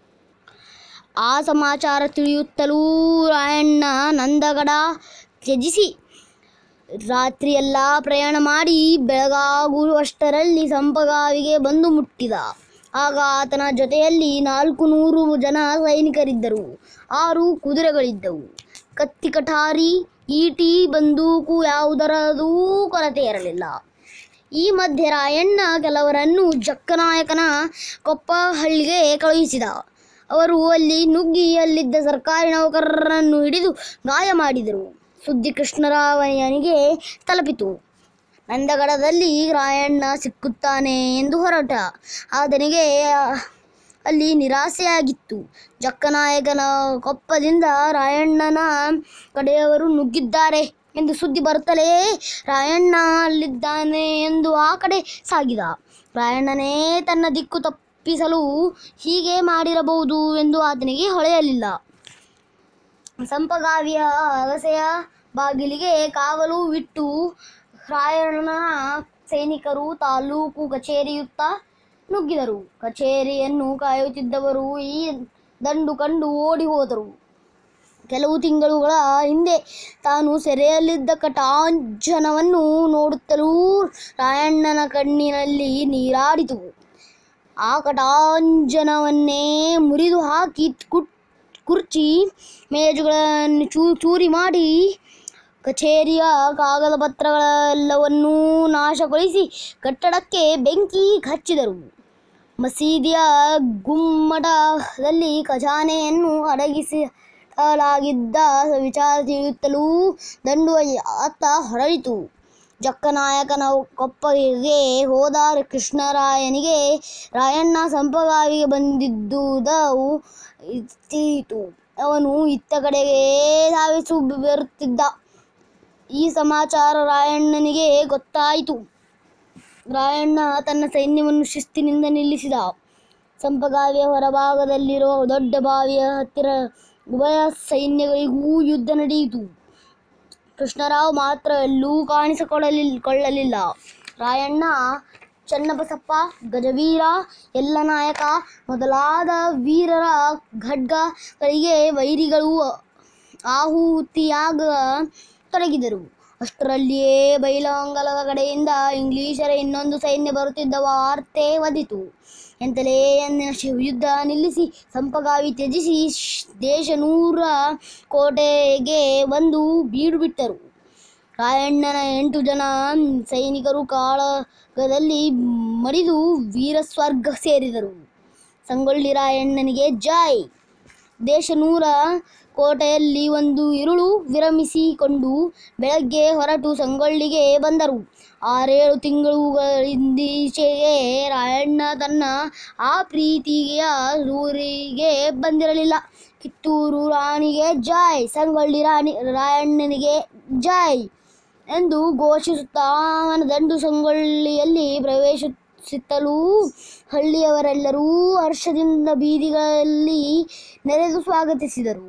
ಆ ಸಮಾಚಾರ ತಿಳಿಯುತ್ತಲೂ ರಾಯಣ್ಣ ನಂದಗಡ ತ್ಯಜಿಸಿ ರಾತ್ರಿಯೆಲ್ಲ ಪ್ರಯಾಣ ಮಾಡಿ ಬೆಳಗಾಗುವಷ್ಟರಲ್ಲಿ ಸಂಪಗಾವಿಗೆ ಬಂದು ಮುಟ್ಟಿದ ಆಗ ಆತನ ಜೊತೆಯಲ್ಲಿ ನಾಲ್ಕು ನೂರು ಜನ ಸೈನಿಕರಿದ್ದರು ಆರು ಕುದುರೆಗಳಿದ್ದವು ಕತ್ತಿ ಕಠಾರಿ ಈಟಿ ಬಂದೂಕು ಯಾವುದರದೂ ಕೊರತೆ ಇರಲಿಲ್ಲ ಈ ಮಧ್ಯೆ ರಾಯಣ್ಣ ಕೆಲವರನ್ನು ಜಕ್ಕನಾಯಕನ ಕೊಪ್ಪಹಳ್ಳಿಗೆ ಕಳುಹಿಸಿದ ಅವರು ಅಲ್ಲಿ ನುಗ್ಗಿ ಅಲ್ಲಿದ್ದ ಸರ್ಕಾರಿ ನೌಕರರನ್ನು ಹಿಡಿದು ಗಾಯ ಮಾಡಿದರು ಸುದ್ದಿ ಕೃಷ್ಣರಾವಯ್ಯನಿಗೆ ತಲುಪಿತು ನಂದಗಡದಲ್ಲಿ ರಾಯಣ್ಣ ಸಿಕ್ಕುತ್ತಾನೆ ಎಂದು ಹೊರಟ ಆತನಿಗೆ ಅಲ್ಲಿ ನಿರಾಸೆಯಾಗಿತ್ತು ಜಕ್ಕನಾಯಕನ ಕೊಪ್ಪದಿಂದ ರಾಯಣ್ಣನ ಕಡೆಯವರು ನುಗ್ಗಿದ್ದಾರೆ ಎಂದು ಸುದ್ದಿ ಬರುತ್ತಲೇ ರಾಯಣ್ಣ ಅಲ್ಲಿದ್ದಾನೆ ಎಂದು ಆ ಕಡೆ ಸಾಗಿದ ರಾಯಣ್ಣನೇ ತನ್ನ ದಿಕ್ಕು ತಪ್ಪಿಸಲು ಹೀಗೆ ಮಾಡಿರಬಹುದು ಎಂದು ಆತನಿಗೆ ಹೊಳೆಯಲಿಲ್ಲ ಸಂಪಗಾವಿಯ ಅಗಸೆಯ ಬಾಗಿಲಿಗೆ ಕಾವಲು ಬಿಟ್ಟು ರಾಯಣ್ಣನ ಸೈನಿಕರು ತಾಲೂಕು ಕಚೇರಿಯುತ್ತ ನುಗ್ಗಿದರು ಕಚೇರಿಯನ್ನು ಕಾಯುತ್ತಿದ್ದವರು ಈ ದಂಡು ಕಂಡು ಓಡಿ ಹೋದರು ಕೆಲವು ತಿಂಗಳುಗಳ ಹಿಂದೆ ತಾನು ಸೆರೆಯಲ್ಲಿದ್ದ ಕಟಾಂಜನವನ್ನು ನೋಡುತ್ತಲೂ ರಾಯಣ್ಣನ ಕಣ್ಣಿನಲ್ಲಿ ನೀರಾಡಿತು ಆ ಕಟಾಂಜನವನ್ನೇ ಮುರಿದು ಹಾಕಿ ಕುಟ್ ಕುರ್ಚಿ ಮೇಜುಗಳನ್ನು ಚೂ ಚೂರಿ ಮಾಡಿ ಕಚೇರಿಯ ಕಾಗದ ಪತ್ರಗಳೆಲ್ಲವನ್ನೂ ನಾಶಗೊಳಿಸಿ ಕಟ್ಟಡಕ್ಕೆ ಬೆಂಕಿ ಹಚ್ಚಿದರು ಮಸೀದಿಯ ಗುಮ್ಮಟದಲ್ಲಿ ಖಜಾನೆಯನ್ನು ಅಡಗಿಸಲಾಗಿದ್ದ ವಿಚಾರ ತಿಳಿಯುತ್ತಲೂ ದಂಡು ಅತ್ತ ಹೊರಳಿತು ಜಕ್ಕನಾಯಕನ ಕೊಪ್ಪಗೆ ಹೋದ ಕೃಷ್ಣರಾಯನಿಗೆ ರಾಯಣ್ಣ ಸಂಪಗಾವಿಗೆ ಬಂದಿದ್ದುದವು ತಿಳಿಯಿತು ಅವನು ಇತ್ತ ಕಡೆಗೆ ಧಾವಿಸು ಬರುತ್ತಿದ್ದ ಈ ಸಮಾಚಾರ ರಾಯಣ್ಣನಿಗೆ ಗೊತ್ತಾಯಿತು ರಾಯಣ್ಣ ತನ್ನ ಸೈನ್ಯವನ್ನು ಶಿಸ್ತಿನಿಂದ ನಿಲ್ಲಿಸಿದ ಸಂಪಗಾವಿಯ ಹೊರಭಾಗದಲ್ಲಿರುವ ದೊಡ್ಡ ಬಾವಿಯ ಹತ್ತಿರ ಉಭಯ ಸೈನ್ಯಗಳಿಗೂ ಯುದ್ಧ ನಡೆಯಿತು ಕೃಷ್ಣರಾವ್ ಮಾತ್ರ ಎಲ್ಲೂ ಕಾಣಿಸಿಕೊಳ್ಳಲಿಲ್ಲ ಕೊಳ್ಳಲಿಲ್ಲ ರಾಯಣ್ಣ ಚನ್ನಬಸಪ್ಪ ಗಜವೀರ ಯಲ್ಲನಾಯಕ ಮೊದಲಾದ ವೀರರ ಖಡ್ಗಗಳಿಗೆ ವೈರಿಗಳು ಆಹುತಿಯಾಗ ತೊಡಗಿದರು ಅಷ್ಟರಲ್ಲಿಯೇ ಬೈಲಹೊಂಗಲದ ಕಡೆಯಿಂದ ಇಂಗ್ಲಿಷರ ಇನ್ನೊಂದು ಸೈನ್ಯ ಬರುತ್ತಿದ್ದ ವಾರ್ತೆ ವದಿತು ಎಂತಲೇ ಅಂದಿನ ಶಿ- ಯುದ್ಧ ನಿಲ್ಲಿಸಿ ಸಂಪಗಾವಿ ತ್ಯಜಿಸಿ ಶ್- ದೇಶನೂರ ಕೋಟೆಗೆ ಬಂದು ಬೀಡು ಬಿಟ್ಟರು ರಾಯಣ್ಣನ ಎಂಟು ಜನ ಸೈನಿಕರು ಕಾಳಗದಲ್ಲಿ ಮಡಿದು ವೀರಸ್ವರ್ಗ ಸೇರಿದರು ಸಂಗೊಳ್ಳಿ ರಾಯಣ್ಣನಿಗೆ ಜೈ ದೇಶನೂರ ಕೋಟೆಯಲ್ಲಿ ಒಂದು ಇರುಳು ವಿರಮಿಸಿಕೊಂಡು ಬೆಳಗ್ಗೆ ಹೊರಟು ಸಂಗೊಳ್ಳಿಗೆ ಬಂದರು ಆರೇಳು ತಿಂಗಳುಗಳಿಂದೀಚೆಗೆ ರಾಯಣ್ಣ ತನ್ನ ಆ ಪ್ರೀತಿಯ ಊರಿಗೆ ಬಂದಿರಲಿಲ್ಲ ಕಿತ್ತೂರು ರಾಣಿಗೆ ಜೈ ಸಂಗೊಳ್ಳಿ ರಾಣಿ ರಾಯಣ್ಣನಿಗೆ ಜೈ ಎಂದು ಘೋಷಿಸುತ್ತಾ ಅವನ ದಂಡು ಸಂಗೊಳ್ಳಿಯಲ್ಲಿ ಪ್ರವೇಶಿಸುತ್ತಲೂ ಹಳ್ಳಿಯವರೆಲ್ಲರೂ ಹರ್ಷದಿಂದ ಬೀದಿಗಳಲ್ಲಿ ನೆರೆದು ಸ್ವಾಗತಿಸಿದರು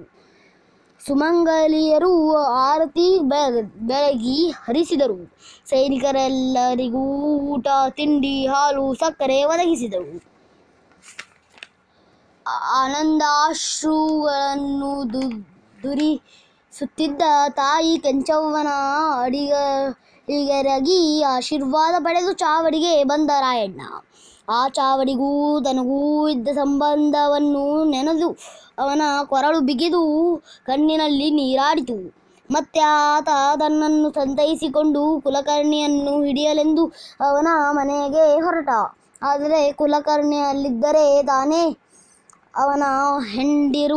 ಸುಮಂಗಲಿಯರು ಆರತಿ ಬೆಳಗ ಬೆಳಗಿ ಹರಿಸಿದರು ಸೈನಿಕರೆಲ್ಲರಿಗೂ ಊಟ ತಿಂಡಿ ಹಾಲು ಸಕ್ಕರೆ ಒದಗಿಸಿದರು ಆನಂದಾಶ್ರುಗಳನ್ನು ದು ದುರಿಸುತ್ತಿದ್ದ ತಾಯಿ ಕೆಂಚವ್ವನ ಅಡಿಗರಗಿ ಆಶೀರ್ವಾದ ಪಡೆದು ಚಾವಡಿಗೆ ಬಂದ ರಾಯಣ್ಣ ಆ ಚಾವಡಿಗೂ ತನಗೂ ಇದ್ದ ಸಂಬಂಧವನ್ನು ನೆನೆದು ಅವನ ಕೊರಳು ಬಿಗಿದು ಕಣ್ಣಿನಲ್ಲಿ ನೀರಾಡಿತು ಮತ್ತೆ ಆತ ತನ್ನನ್ನು ಸಂತೈಸಿಕೊಂಡು ಕುಲಕರ್ಣಿಯನ್ನು ಹಿಡಿಯಲೆಂದು ಅವನ ಮನೆಗೆ ಹೊರಟ ಆದರೆ ಕುಲಕರ್ಣಿ ಅಲ್ಲಿದ್ದರೆ ತಾನೇ ಅವನ ಹೆಂಡಿರು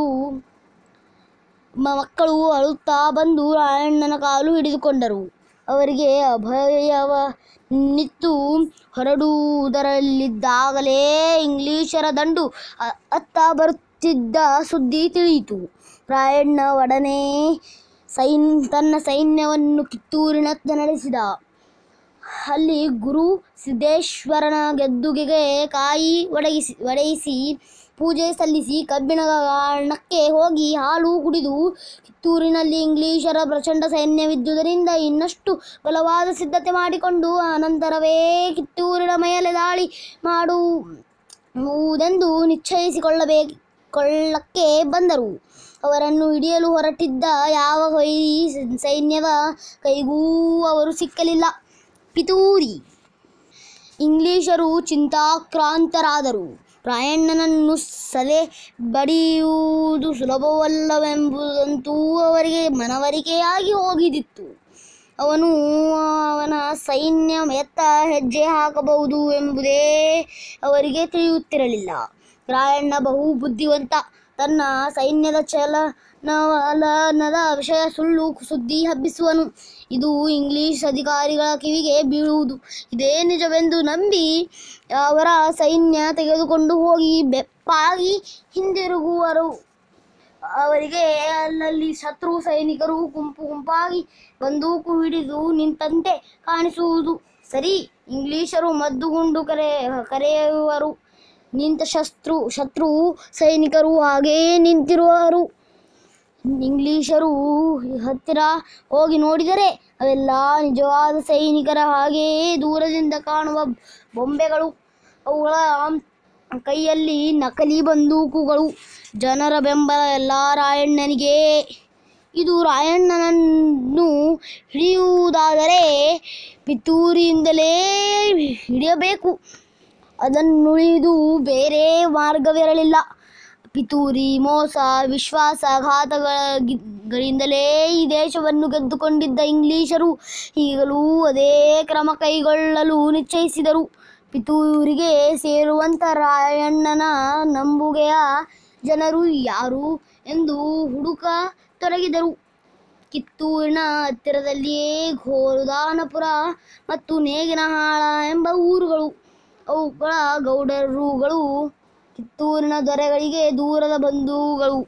ಮ- ಮಕ್ಕಳು ಅಳುತ್ತಾ ಬಂದು ರಾಯಣ್ಣನ ಕಾಲು ಹಿಡಿದುಕೊಂಡರು ಅವರಿಗೆ ಅಭಯವ ನಿತ್ತು ಹೊರಡುವುದರಲ್ಲಿದ್ದಾಗಲೇ ಇಂಗ್ಲಿಷರ ದಂಡು ಅ- ಅತ್ತ ಬರುತ್ತಿದ್ದ ಸುದ್ದಿ ತಿಳಿಯಿತು ರಾಯಣ್ಣ ಒಡನೆ ಸೈನ್ ತನ್ನ ಸೈನ್ಯವನ್ನು ಕಿತ್ತೂರಿನತ್ತ ನಡೆಸಿದ ಅಲ್ಲಿ ಗುರು ಸಿದ್ದೇಶ್ವರನ ಗೆದ್ದುಗೆಗೆ ಕಾಯಿ ಒಡಗಿಸಿ ಒಡೆಯಿಸಿ ಪೂಜೆ ಸಲ್ಲಿಸಿ ಕಬ್ಬಿಣ ಗಾಣಕ್ಕೆ ಹೋಗಿ ಹಾಲು ಕುಡಿದು ಕಿತ್ತೂರಿನಲ್ಲಿ ಇಂಗ್ಲಿಷರ ಪ್ರಚಂಡ ಸೈನ್ಯವಿದ್ದುದರಿಂದ ಇನ್ನಷ್ಟು ಬಲವಾದ ಸಿದ್ಧತೆ ಮಾಡಿಕೊಂಡು ಅನಂತರವೇ ಕಿತ್ತೂರಿನ ಮೇಲೆ ದಾಳಿ ಮಾಡುವುದೆಂದು ನಿಶ್ಚಯಿಸಿಕೊಳ್ಳಬೇಕು ಕೊಳ್ಳಕ್ಕೆ ಬಂದರು ಅವರನ್ನು ಹಿಡಿಯಲು ಹೊರಟಿದ್ದ ಯಾವ ವೈರಿ ಸೈನ್ಯದ ಕೈಗೂ ಅವರು ಸಿಕ್ಕಲಿಲ್ಲ ಪಿತೂರಿ ಇಂಗ್ಲಿಷರು ಚಿಂತಾಕ್ರಾಂತರಾದರು ರಾಯಣ್ಣನನ್ನು ಸದೆ ಬಡಿಯುವುದು ಸುಲಭವಲ್ಲವೆಂಬುದಂತೂ ಅವರಿಗೆ ಮನವರಿಕೆಯಾಗಿ ಹೋಗಿದಿತ್ತು ಅವನು ಅವನ ಸೈನ್ಯ ಎತ್ತ ಹೆಜ್ಜೆ ಹಾಕಬಹುದು ಎಂಬುದೇ ಅವರಿಗೆ ತಿಳಿಯುತ್ತಿರಲಿಲ್ಲ ರಾಯಣ್ಣ ಬಹು ಬುದ್ಧಿವಂತ ತನ್ನ ಸೈನ್ಯದ ಚಲನವಲನದ ವಿಷಯ ಸುಳ್ಳು ಸುದ್ದಿ ಹಬ್ಬಿಸುವನು ಇದು ಇಂಗ್ಲಿಷ್ ಅಧಿಕಾರಿಗಳ ಕಿವಿಗೆ ಬೀಳುವುದು ಇದೇ ನಿಜವೆಂದು ನಂಬಿ ಅವರ ಸೈನ್ಯ ತೆಗೆದುಕೊಂಡು ಹೋಗಿ ಬೆಪ್ಪಾಗಿ ಹಿಂದಿರುಗುವರು ಅವರಿಗೆ ಅಲ್ಲಲ್ಲಿ ಶತ್ರು ಸೈನಿಕರು ಗುಂಪು ಗುಂಪಾಗಿ ಬಂದೂಕು ಹಿಡಿದು ನಿಂತಂತೆ ಕಾಣಿಸುವುದು ಸರಿ ಇಂಗ್ಲಿಷರು ಮದ್ದುಗುಂಡು ಕರೆ ಕರೆಯುವರು ನಿಂತ ಶಸ್ತ್ರು ಶತ್ರು ಸೈನಿಕರು ಹಾಗೆಯೇ ನಿಂತಿರುವರು ಇಂಗ್ಲಿಷರು ಹತ್ತಿರ ಹೋಗಿ ನೋಡಿದರೆ ಅವೆಲ್ಲ ನಿಜವಾದ ಸೈನಿಕರ ಹಾಗೆಯೇ ದೂರದಿಂದ ಕಾಣುವ ಬೊಂಬೆಗಳು ಅವುಗಳ ಕೈಯಲ್ಲಿ ನಕಲಿ ಬಂದೂಕುಗಳು ಜನರ ಬೆಂಬಲ ಎಲ್ಲ ರಾಯಣ್ಣನಿಗೆ ಇದು ರಾಯಣ್ಣನನ್ನು ಹಿಡಿಯುವುದಾದರೆ ಪಿತೂರಿಯಿಂದಲೇ ಹಿಡಿಯಬೇಕು ಅದನ್ನುಳಿದು ಬೇರೆ ಮಾರ್ಗವಿರಲಿಲ್ಲ ಪಿತೂರಿ ಮೋಸ ವಿಶ್ವಾಸಘಾತಗಳಿಂದಲೇ ಈ ದೇಶವನ್ನು ಗೆದ್ದುಕೊಂಡಿದ್ದ ಇಂಗ್ಲಿಷರು ಈಗಲೂ ಅದೇ ಕ್ರಮ ಕೈಗೊಳ್ಳಲು ನಿಶ್ಚಯಿಸಿದರು ಪಿತೂರಿಗೆ ಸೇರುವಂಥ ರಾಯಣ್ಣನ ನಂಬುಗೆಯ ಜನರು ಯಾರು ಎಂದು ಹುಡುಕ ತೊಡಗಿದರು ಕಿತ್ತೂರಿನ ಹತ್ತಿರದಲ್ಲಿಯೇ ಘೋರದಾನಪುರ ಮತ್ತು ನೇಗಿನಹಾಳ ಎಂಬ ಊರುಗಳು ಅವುಗಳ ಗೌಡರುಗಳು ಕಿತ್ತೂರಿನ ದೊರೆಗಳಿಗೆ ದೂರದ ಬಂಧುಗಳು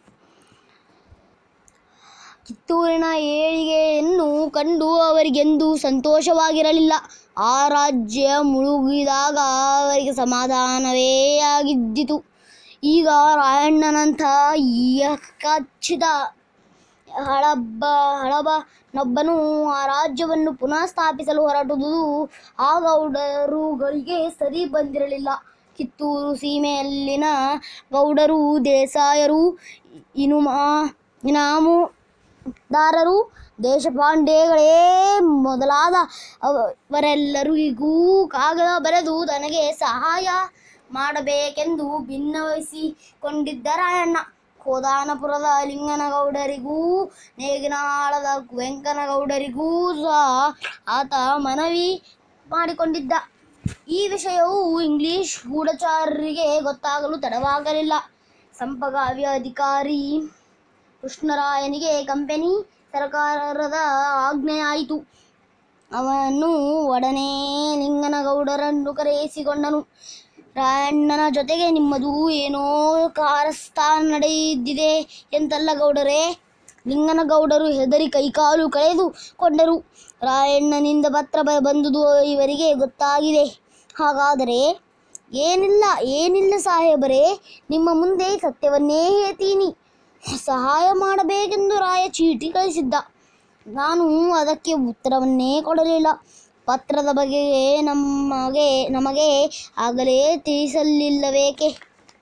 ಕಿತ್ತೂರಿನ ಏಳಿಗೆಯನ್ನು ಕಂಡು ಅವರಿಗೆಂದೂ ಸಂತೋಷವಾಗಿರಲಿಲ್ಲ ಆ ರಾಜ್ಯ ಮುಳುಗಿದಾಗ ಅವರಿಗೆ ಸಮಾಧಾನವೇ ಆಗಿದ್ದಿತು ಈಗ ರಾಯಣ್ಣನಂಥ ಯಕಚಿತ ಹಳಬ ಹಳಬನೊಬ್ಬನು ಆ ರಾಜ್ಯವನ್ನು ಪುನಃ ಸ್ಥಾಪಿಸಲು ಹೊರಟುದು ಆ ಗೌಡರುಗಳಿಗೆ ಸರಿ ಬಂದಿರಲಿಲ್ಲ ಕಿತ್ತೂರು ಸೀಮೆಯಲ್ಲಿನ ಗೌಡರು ದೇಸಾಯರು ಇನುಮಾ ಇನಾಮುದಾರರು ದೇಶಪಾಂಡೆಗಳೇ ಮೊದಲಾದ ಅವರೆಲ್ಲರಿಗೂ ಕಾಗದ ಬರೆದು ತನಗೆ ಸಹಾಯ ಮಾಡಬೇಕೆಂದು ಭಿನ್ನವಹಿಸಿಕೊಂಡಿದ್ದ ರಾಯಣ್ಣ ಕೋದಾನಪುರದ ಲಿಂಗನಗೌಡರಿಗೂ ನೇಗಿನಹಾಳದ ವೆಂಕನಗೌಡರಿಗೂ ಸಹ ಆತ ಮನವಿ ಮಾಡಿಕೊಂಡಿದ್ದ ಈ ವಿಷಯವು ಇಂಗ್ಲಿಷ್ ಗೂಢಚಾರರಿಗೆ ಗೊತ್ತಾಗಲು ತಡವಾಗಲಿಲ್ಲ ಸಂಪಗಾವ್ಯ ಅಧಿಕಾರಿ ಕೃಷ್ಣರಾಯನಿಗೆ ಕಂಪನಿ ಸರ್ಕಾರದ ಆಜ್ಞೆಯಾಯಿತು ಅವನು ಒಡನೆ ಲಿಂಗನಗೌಡರನ್ನು ಕರೆಯಿಸಿಕೊಂಡನು ರಾಯಣ್ಣನ ಜೊತೆಗೆ ನಿಮ್ಮದು ಏನೋ ಕಾರಸ್ಥಾನ ನಡೆದಿದೆ ಎಂತಲ್ಲ ಗೌಡರೇ ಲಿಂಗನಗೌಡರು ಹೆದರಿ ಕೈಕಾಲು ಕಳೆದು ಕೊಂಡರು ರಾಯಣ್ಣನಿಂದ ಪತ್ರ ಬ- ಬಂದುದು ಇವರಿಗೆ ಗೊತ್ತಾಗಿದೆ ಹಾಗಾದರೆ ಏನಿಲ್ಲ ಏನಿಲ್ಲ ಸಾಹೇಬರೇ ನಿಮ್ಮ ಮುಂದೆ ಸತ್ಯವನ್ನೇ ಹೇಳ್ತೀನಿ ಸಹಾಯ ಮಾಡಬೇಕೆಂದು ರಾಯ ಚೀಟಿ ಕಳಿಸಿದ್ದ ನಾನು ಅದಕ್ಕೆ ಉತ್ತರವನ್ನೇ ಕೊಡಲಿಲ್ಲ ಪತ್ರದ ಬಗೆಗೆ ನಮಗೆ ನಮಗೆ ಆಗಲೇ ತಿಳಿಸಲಿಲ್ಲವೇಕೆ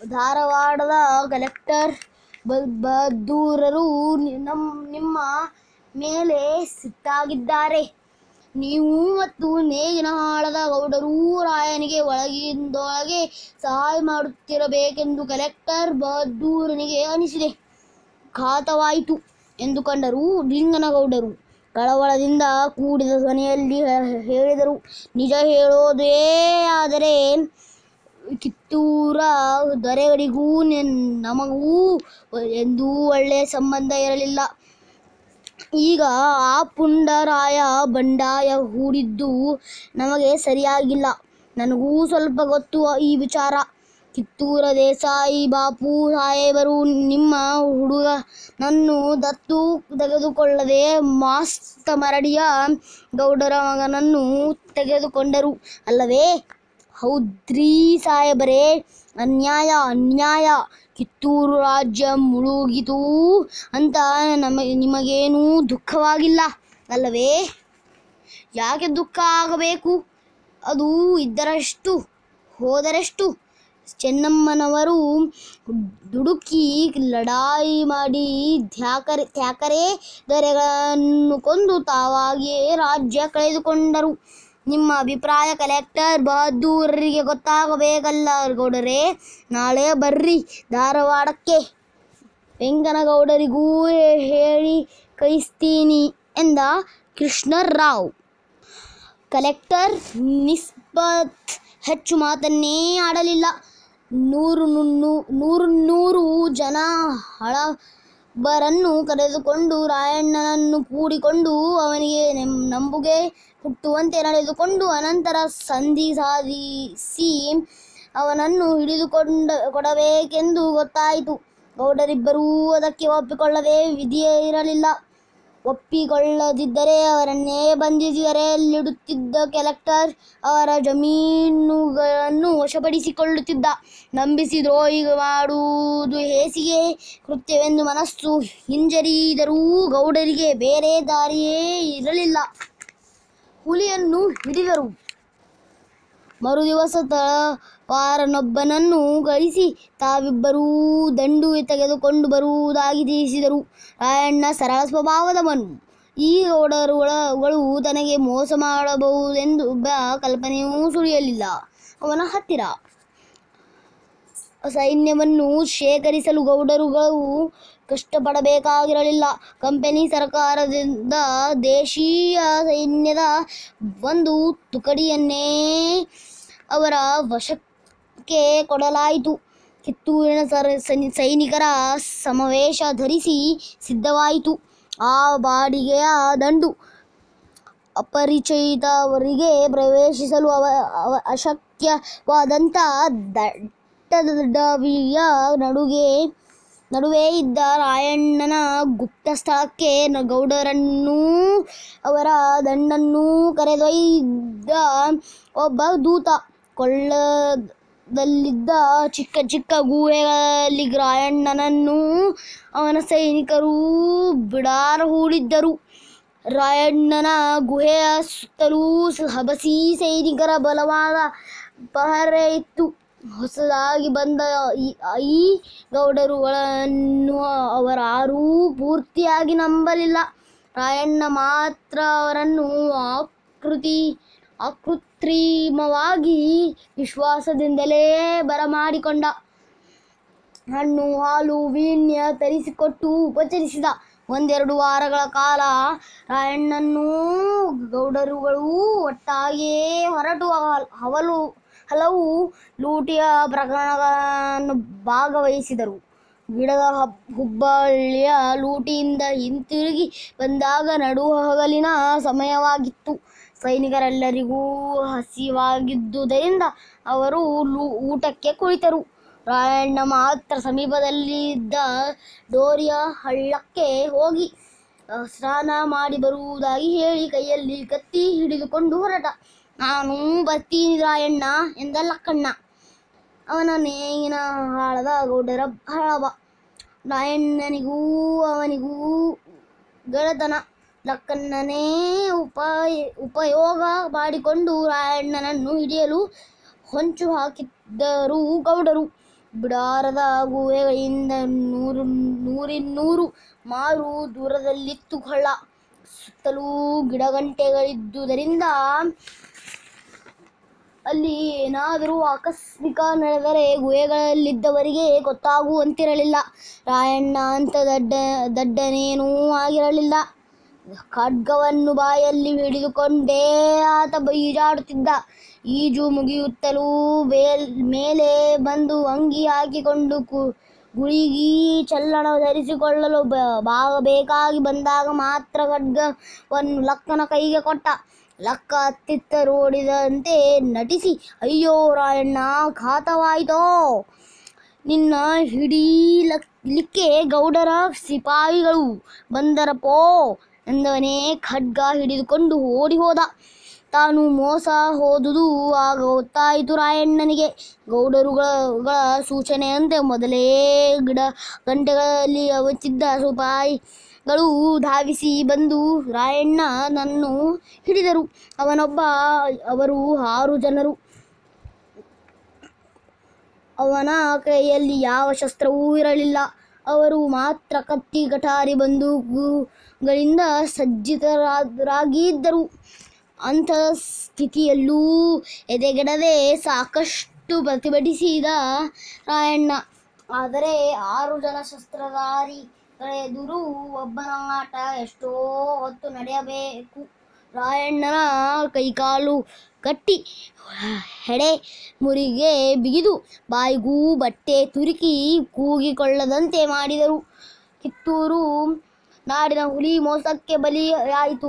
ಧಾರವಾಡದ ಕಲೆಕ್ಟರ್ ಬ- ಬಹದ್ದೂರರು ನಿ- ನಮ್ ನಿಮ್ಮ ಮೇಲೆ ಸಿಟ್ಟಾಗಿದ್ದಾರೆ ನೀವು ಮತ್ತು ನೇಗಿನಹಾಳದ ಗೌಡರು ರಾಯನಿಗೆ ಒಳಗಿಂದೊಳಗೆ ಸಹಾಯ ಮಾಡುತ್ತಿರಬೇಕೆಂದು ಕಲೆಕ್ಟರ್ ಬಹದ್ದೂರನಿಗೆ ಅನಿಸಿದೆ ಘಾತವಾಯಿತು ಎಂದುಕೊಂಡರು ಲಿಂಗನಗೌಡರು ಕಳವಳದಿಂದ ಕೂಡಿದ ಧ್ವನಿಯಲ್ಲಿ ಹೇ- ಹೇಳಿದರು ನಿಜ ಹೇಳೋದೇ ಆದರೆ ಕಿತ್ತೂರ ದೊರೆಗಳಿಗೂ ನೆನ್- ನಮಗೂ ಎಂದೂ ಒಳ್ಳೆಯ ಸಂಬಂಧ ಇರಲಿಲ್ಲ ಈಗ ಆ ಪುಂಡರಾಯ ಬಂಡಾಯ ಹೂಡಿದ್ದು ನಮಗೆ ಸರಿಯಾಗಿಲ್ಲ ನನಗೂ ಸ್ವಲ್ಪ ಗೊತ್ತು ಈ ವಿಚಾರ ಕಿತ್ತೂರ ದೇಸಾಯಿ ಬಾಪು ಸಾಹೇಬರು ನಿಮ್ಮ ಹುಡುಗ ನನ್ನು ದತ್ತು ತೆಗೆದುಕೊಳ್ಳದೆ ಮಾಸ್ತ ಮರಡಿಯ ಗೌಡರ ಮಗನನ್ನು ತೆಗೆದುಕೊಂಡರು ಅಲ್ಲವೇ ಹೌದ್ರೀ ಸಾಹೇಬರೇ ಅನ್ಯಾಯ ಅನ್ಯಾಯ ಕಿತ್ತೂರು ರಾಜ್ಯ ಮುಳುಗಿತು ಅಂತ ನಮ ನಿಮಗೇನೂ ದುಃಖವಾಗಿಲ್ಲ ಅಲ್ಲವೇ ಯಾಕೆ ದುಃಖ ಆಗಬೇಕು ಅದು ಇದ್ದರಷ್ಟು ಹೋದರೆಷ್ಟು ಚೆನ್ನಮ್ಮನವರು ದುಡುಕಿ ಲಡಾಯಿ ಮಾಡಿ ಧ್ಯಾಕರೆ ತ್ಯಾಕರೆ ದೊರೆಗಳನ್ನು ಕೊಂದು ತಾವಾಗಿಯೇ ರಾಜ್ಯ ಕಳೆದುಕೊಂಡರು ನಿಮ್ಮ ಅಭಿಪ್ರಾಯ ಕಲೆಕ್ಟರ್ ಬಹದ್ದೂರರಿಗೆ ಗೊತ್ತಾಗಬೇಕಲ್ಲ ಗೌಡರೇ ನಾಳೆ ಬರ್ರಿ ಧಾರವಾಡಕ್ಕೆ ವೆಂಕನಗೌಡರಿಗೂ ಹೇಳಿ ಕಳಿಸ್ತೀನಿ ಎಂದ ಕೃಷ್ಣರಾವ್ ಕಲೆಕ್ಟರ್ ನಿಸ್ಬತ್ ಹೆಚ್ಚು ಮಾತನ್ನೇ ಆಡಲಿಲ್ಲ ನೂರು ನುಣ್ಣು- ನೂರು ನೂರು ಜನ ಹಳಬರನ್ನು ಕರೆದುಕೊಂಡು ರಾಯಣ್ಣನನ್ನು ಕೂಡಿಕೊಂಡು ಅವನಿಗೆ ನೆಂ- ನಂಬುಗೆ ಹುಟ್ಟುವಂತೆ ನಡೆದುಕೊಂಡು ಅನಂತರ ಸಂಧಿ ಸಾಧಿಸಿ ಅವನನ್ನು ಹಿಡಿದುಕೊಂಡ ಕೊಡಬೇಕೆಂದು ಗೊತ್ತಾಯಿತು ಗೌಡರಿಬ್ಬರೂ ಅದಕ್ಕೆ ಒಪ್ಪಿಕೊಳ್ಳದೆ ವಿಧಿಯೇ ಇರಲಿಲ್ಲ ಒಪ್ಪಿಕೊಳ್ಳದಿದ್ದರೆ ಅವರನ್ನೇ ಬಂಧಿಸಿದರೆಯಲ್ಲಿಡುತ್ತಿದ್ದ ಕಲೆಕ್ಟರ್ ಅವರ ಜಮೀನುಗಳನ್ನು ವಶಪಡಿಸಿಕೊಳ್ಳುತ್ತಿದ್ದ ನಂಬಿಸಿ ದ್ರೋಹಿ ಮಾಡುವುದು ಹೇಸಿಗೆ ಕೃತ್ಯವೆಂದು ಮನಸ್ಸು ಹಿಂಜರಿದರೂ ಗೌಡರಿಗೆ ಬೇರೆ ದಾರಿಯೇ ಇರಲಿಲ್ಲ ಹುಲಿಯನ್ನು ಹಿಡಿದರು ಮರುದಿವಸ ತಳವಾರನೊಬ್ಬನನ್ನು ಕಳಿಸಿ ತಾವಿಬ್ಬರೂ ದಂಡು ತೆಗೆದುಕೊಂಡು ಬರುವುದಾಗಿ ತಿಳಿಸಿದರು ರಾಯಣ್ಣ ಸರಳ ಸ್ವಭಾವದವನು ಈ ಗೌಡರುಗಳು ತನಗೆ ಮೋಸ ಮಾಡಬಹುದೆಂದು ಒಬ್ಬ ಕಲ್ಪನೆಯೂ ಸುಳಿಯಲಿಲ್ಲ ಅವನ ಹತ್ತಿರ ಸೈನ್ಯವನ್ನು ಶೇಖರಿಸಲು ಗೌಡರುಗಳು ಕಷ್ಟಪಡಬೇಕಾಗಿರಲಿಲ್ಲ ಕಂಪನಿ ಸರ್ಕಾರದಿಂದ ದೇಶೀಯ ಸೈನ್ಯದ ಒಂದು ತುಕಡಿಯನ್ನೇ ಅವರ ವಶಕ್ಕೆ ಕೊಡಲಾಯಿತು ಕಿತ್ತೂರಿನ ಸರ ಸೈನಿ- ಸೈನಿಕರ ಸಮಾವೇಶ ಧರಿಸಿ ಸಿದ್ಧವಾಯಿತು ಆ ಬಾಡಿಗೆಯ ದಂಡು ಅಪರಿಚಿತವರಿಗೆ ಪ್ರವೇಶಿಸಲು ಅವ ಅವ ಅಶಕ್ಯವಾದಂಥ ದಟ್ಟದಡವಿಯ ನಡುಗೆ ನಡುವೆ ಇದ್ದ ರಾಯಣ್ಣನ ಗುಪ್ತ ಸ್ಥಳಕ್ಕೆ ನ- ಗೌಡರನ್ನೂ ಅವರ ದಂಡನ್ನೂ ಕರೆದೊಯ್ದ ಒಬ್ಬ ದೂತ ಕೊಳ್ಳದಲ್ಲಿದ್ದ ಚಿಕ್ಕ ಚಿಕ್ಕ ಗುಹೆಗಳಲ್ಲಿ ರಾಯಣ್ಣನನ್ನು ಅವನ ಸೈನಿಕರು ಬಿಡಾರ ಹೂಡಿದ್ದರು ರಾಯಣ್ಣನ ಗುಹೆಯ ಸುತ್ತಲೂ ಸ- ಹಬಸಿ ಸೈನಿಕರ ಬಲವಾದ ಪಹರೆ ಇತ್ತು ಹೊಸದಾಗಿ ಬಂದ ಈ ಈ ಗೌಡರುಗಳನ್ನು ಅವರಾರೂ ಪೂರ್ತಿಯಾಗಿ ನಂಬಲಿಲ್ಲ ರಾಯಣ್ಣ ಮಾತ್ರ ಅವರನ್ನು ಆಕೃತಿ ಅಕೃತ್ರಿಮವಾಗಿ ವಿಶ್ವಾಸದಿಂದಲೇ ಬರಮಾಡಿಕೊಂಡ ಹಣ್ಣು ಹಾಲು ವೀಣ್ಯ ತರಿಸಿಕೊಟ್ಟು ಉಪಚರಿಸಿದ ಒಂದೆರಡು ವಾರಗಳ ಕಾಲ ರಾಯಣ್ಣನೂ ಗೌಡರುಗಳು ಒಟ್ಟಾಗಿಯೇ ಹೊರಟು ಹಲ್- ಹವಲು ಹಲವು ಲೂಟಿಯ ಪ್ರಕರಣಗಳನ್ನು ಭಾಗವಹಿಸಿದರು ಗಿಡದ ಹಬ್ ಹುಬ್ಬಳ್ಳಿಯ ಲೂಟಿಯಿಂದ ಹಿಂತಿರುಗಿ ಬಂದಾಗ ನಡು ಹಗಲಿನ ಸಮಯವಾಗಿತ್ತು ಸೈನಿಕರೆಲ್ಲರಿಗೂ ಹಸಿವಾಗಿದ್ದುದರಿಂದ ಅವರು ಲೂ- ಊಟಕ್ಕೆ ಕುಳಿತರು ರಾಯಣ್ಣ ಮಾತ್ರ ಸಮೀಪದಲ್ಲಿದ್ದ ಡೋರಿಯ ಹಳ್ಳಕ್ಕೆ ಹೋಗಿ ಆ, ಸ್ನಾನ ಮಾಡಿ ಬರುವುದಾಗಿ ಹೇಳಿ ಕೈಯಲ್ಲಿ ಕತ್ತಿ ಹಿಡಿದುಕೊಂಡು ಹೊರಟ ನಾನು ಬರ್ತೀನಿ ರಾಯಣ್ಣ ಎಂದ ಲಕ್ಕಣ್ಣ ಅವನ ನೇಗಿನ ಹಾಳದ ಗೌಡರ ಹಳವ ರಾಯಣ್ಣನಿಗೂ ಅವನಿಗೂ ಗೆಳೆತನ ಲಕ್ಕಣ್ಣನೇ ಉಪಾಯ ಉಪಯೋಗ ಮಾಡಿಕೊಂಡು ರಾಯಣ್ಣನನ್ನು ಹಿಡಿಯಲು ಹೊಂಚು ಹಾಕಿದ್ದರು ಗೌಡರು ಬಿಡಾರದ ಗುಹೆಗಳಿಂದ ನೂರು ನೂರಿನ್ನೂರು ಮಾರು ದೂರದಲ್ಲಿತ್ತು ಹಳ್ಳ ಸುತ್ತಲೂ ಗಿಡಗಂಟೆಗಳಿದ್ದುದರಿಂದ ಅಲ್ಲಿ ಏನಾದರೂ ಆಕಸ್ಮಿಕ ನಡೆದರೆ ಗುಹೆಗಳಲ್ಲಿದ್ದವರಿಗೆ ಗೊತ್ತಾಗುವಂತಿರಲಿಲ್ಲ ರಾಯಣ್ಣ ಅಂತ ದಡ್ಡ ದಡ್ಡನೇನೂ ಆಗಿರಲಿಲ್ಲ ಖಡ್ಗವನ್ನು ಬಾಯಲ್ಲಿ ಹಿಡಿದುಕೊಂಡೇ ಆತ ಈಜಾಡುತ್ತಿದ್ದ ಈಜು ಮುಗಿಯುತ್ತಲೂ ಬೇಲ್ ಮೇಲೆ ಬಂದು ಅಂಗಿ ಹಾಕಿಕೊಂಡು ಕು ಗುಳಿಗಿ ಚಲ್ಲಣ ಧರಿಸಿಕೊಳ್ಳಲು ಬ- ಬಾಗಬೇಕಾಗಿ ಬಂದಾಗ ಮಾತ್ರ ಖಡ್ಗವನ್ನು ಲಕ್ಕನ ಕೈಗೆ ಕೊಟ್ಟ ಲಕ್ಕ ಅತ್ತಿತ್ತ ನೋಡಿದಂತೆ ನಟಿಸಿ ಅಯ್ಯೋ ರಾಯಣ್ಣ ಘಾತವಾಯಿತೋ ನಿನ್ನ ಹಿಡೀಲಿಕ್ಕೆ ಗೌಡರ ಸಿಪಾಯಿಗಳು ಬಂದರಪೋ ಎಂದವನೇ ಖಡ್ಗ ಹಿಡಿದುಕೊಂಡು ಓಡಿ ಹೋದ ತಾನು ಮೋಸ ಹೋದುದು ಆಗ ಗೊತ್ತಾಯಿತು ರಾಯಣ್ಣನಿಗೆ ಗೌಡರುಗಳ ಸೂಚನೆಯಂತೆ ಮೊದಲೇ ಗಿಡ ಗಂಟೆಗಳಲ್ಲಿ ಅವತ್ತಿದ್ದ ಸಿಪಾಯಿಗಳು ಧಾವಿಸಿ ಬಂದು ರಾಯಣ್ಣನನ್ನು ಹಿಡಿದರು ಅವನೊಬ್ಬ ಅವರು ಆರು ಜನರು ಅವನ ಕೈಯಲ್ಲಿ ಯಾವ ಶಸ್ತ್ರವೂ ಇರಲಿಲ್ಲ ಅವರು ಮಾತ್ರ ಕತ್ತಿ ಕಟಾರಿ ಬಂದೂಕುಗಳಿಂದ ಸಜ್ಜಿತರಾಗಿದ್ದರು ಅಂಥ ಸ್ಥಿತಿಯಲ್ಲೂ ಎದೆಗೆಡದೆ ಸಾಕಷ್ಟು ಪ್ರತಿಭಟಿಸಿದ ರಾಯಣ್ಣ ಆದರೆ ಆರು ಜನ ಶಸ್ತ್ರಧಾರಿಗಳ ಎದುರು ಒಬ್ಬನ ಆಟ ಎಷ್ಟೋ ಹೊತ್ತು ನಡೆಯಬೇಕು ರಾಯಣ್ಣನ ಕೈಕಾಲು ಕಟ್ಟಿ ಹೆಡೆ ಮುರಿಗೆ ಬಿಗಿದು ಬಾಯಿಗೂ ಬಟ್ಟೆ ತುರುಕಿ ಕೂಗಿಕೊಳ್ಳದಂತೆ ಮಾಡಿದರು ಕಿತ್ತೂರು ನಾಡಿನ ಹುಲಿ ಮೋಸಕ್ಕೆ ಬಲಿಯಾಯಿತು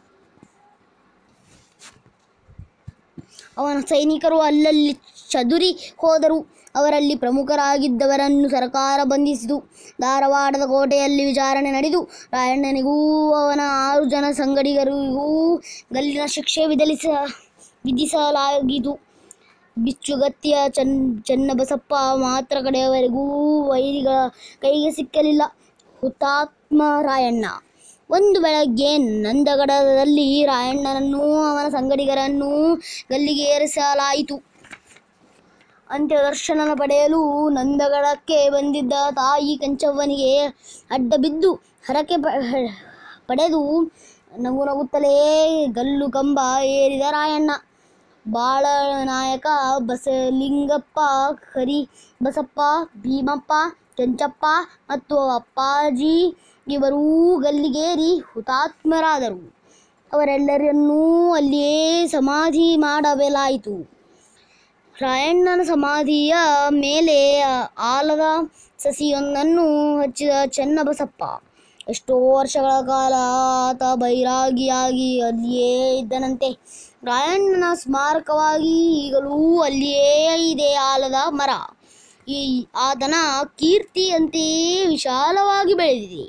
ಅವನ ಸೈನಿಕರು ಅಲ್ಲಲ್ಲಿ ಚದುರಿ ಹೋದರು ಅವರಲ್ಲಿ ಪ್ರಮುಖರಾಗಿದ್ದವರನ್ನು ಸರ್ಕಾರ ಬಂಧಿಸಿತು ಧಾರವಾಡದ ಕೋಟೆಯಲ್ಲಿ ವಿಚಾರಣೆ ನಡೆದು ರಾಯಣ್ಣನಿಗೂ ಅವನ ಆರು ಜನ ಸಂಗಡಿಗರಿಗೂ ಗಲ್ಲಿನ ಶಿಕ್ಷೆ ವಿಧಿಸ ವಿಧಿಸಲಾಗಿತು ಬಿಚ್ಚುಗತ್ತಿಯ ಚನ್ ಚನ್ನಬಸಪ್ಪ ಮಾತ್ರ ಕಡೆಯವರೆಗೂ ವೈರಿಗಳ ಕೈಗೆ ಸಿಕ್ಕಲಿಲ್ಲ ಹುತಾತ್ಮ ರಾಯಣ್ಣ ಒಂದು ಬೆಳಗ್ಗೆ ನಂದಗಡದಲ್ಲಿ ರಾಯಣ್ಣನನ್ನೂ ಅವನ ಸಂಗಡಿಗರನ್ನೂ ಗಲ್ಲಿಗೇರಿಸಲಾಯಿತು ಅಂತ್ಯದರ್ಶನ ಪಡೆಯಲು ನಂದಗಡಕ್ಕೆ ಬಂದಿದ್ದ ತಾಯಿ ಕೆಂಚವ್ವನಿಗೆ ಅಡ್ಡ ಬಿದ್ದು ಹರಕೆ ಪ- ಪಡೆದು ನಗು ನಗುತ್ತಲೇ ಗಲ್ಲು ಕಂಬ ಏರಿದ ರಾಯಣ್ಣ ಬಾಳನಾಯಕ ಬಸಲಿಂಗಪ್ಪ ಕರಿ ಬಸಪ್ಪ ಭೀಮಪ್ಪ ಕೆಂಚಪ್ಪ ಮತ್ತು ಅಪ್ಪಾಜಿ ಇವರೂ ಗಲ್ಲಿಗೇರಿ ಹುತಾತ್ಮರಾದರು ಅವರೆಲ್ಲರನ್ನೂ ಅಲ್ಲಿಯೇ ಸಮಾಧಿ ಮಾಡಲಾಯಿತು ರಾಯಣ್ಣನ ಸಮಾಧಿಯ ಮೇಲೆ ಆಲದ ಸಸಿಯೊಂದನ್ನು ಹಚ್ಚಿದ ಚೆನ್ನಬಸಪ್ಪ ಎಷ್ಟೋ ವರ್ಷಗಳ ಕಾಲ ಆತ ಬೈರಾಗಿಯಾಗಿ ಅಲ್ಲಿಯೇ ಇದ್ದನಂತೆ ರಾಯಣ್ಣನ ಸ್ಮಾರಕವಾಗಿ ಈಗಲೂ ಅಲ್ಲಿಯೇ ಇದೆ ಆಲದ ಮರ ಈ ಆತನ ಕೀರ್ತಿಯಂತೆಯೇ ವಿಶಾಲವಾಗಿ ಬೆಳೆದಿದೆ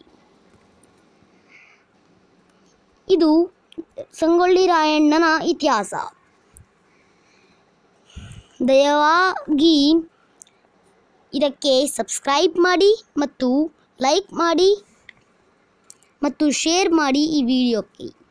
ಇದು ಸಂಗೊಳ್ಳಿ ರಾಯಣ್ಣನ ಇತಿಹಾಸ ದಯವಾಗಿ ಇದಕ್ಕೆ ಸಬ್ಸ್ಕ್ರೈಬ್ ಮಾಡಿ ಮತ್ತು ಲೈಕ್ ಮಾಡಿ ಮತ್ತು ಶೇರ್ ಮಾಡಿ ಈ ವಿಡಿಯೋಕ್ಕೆ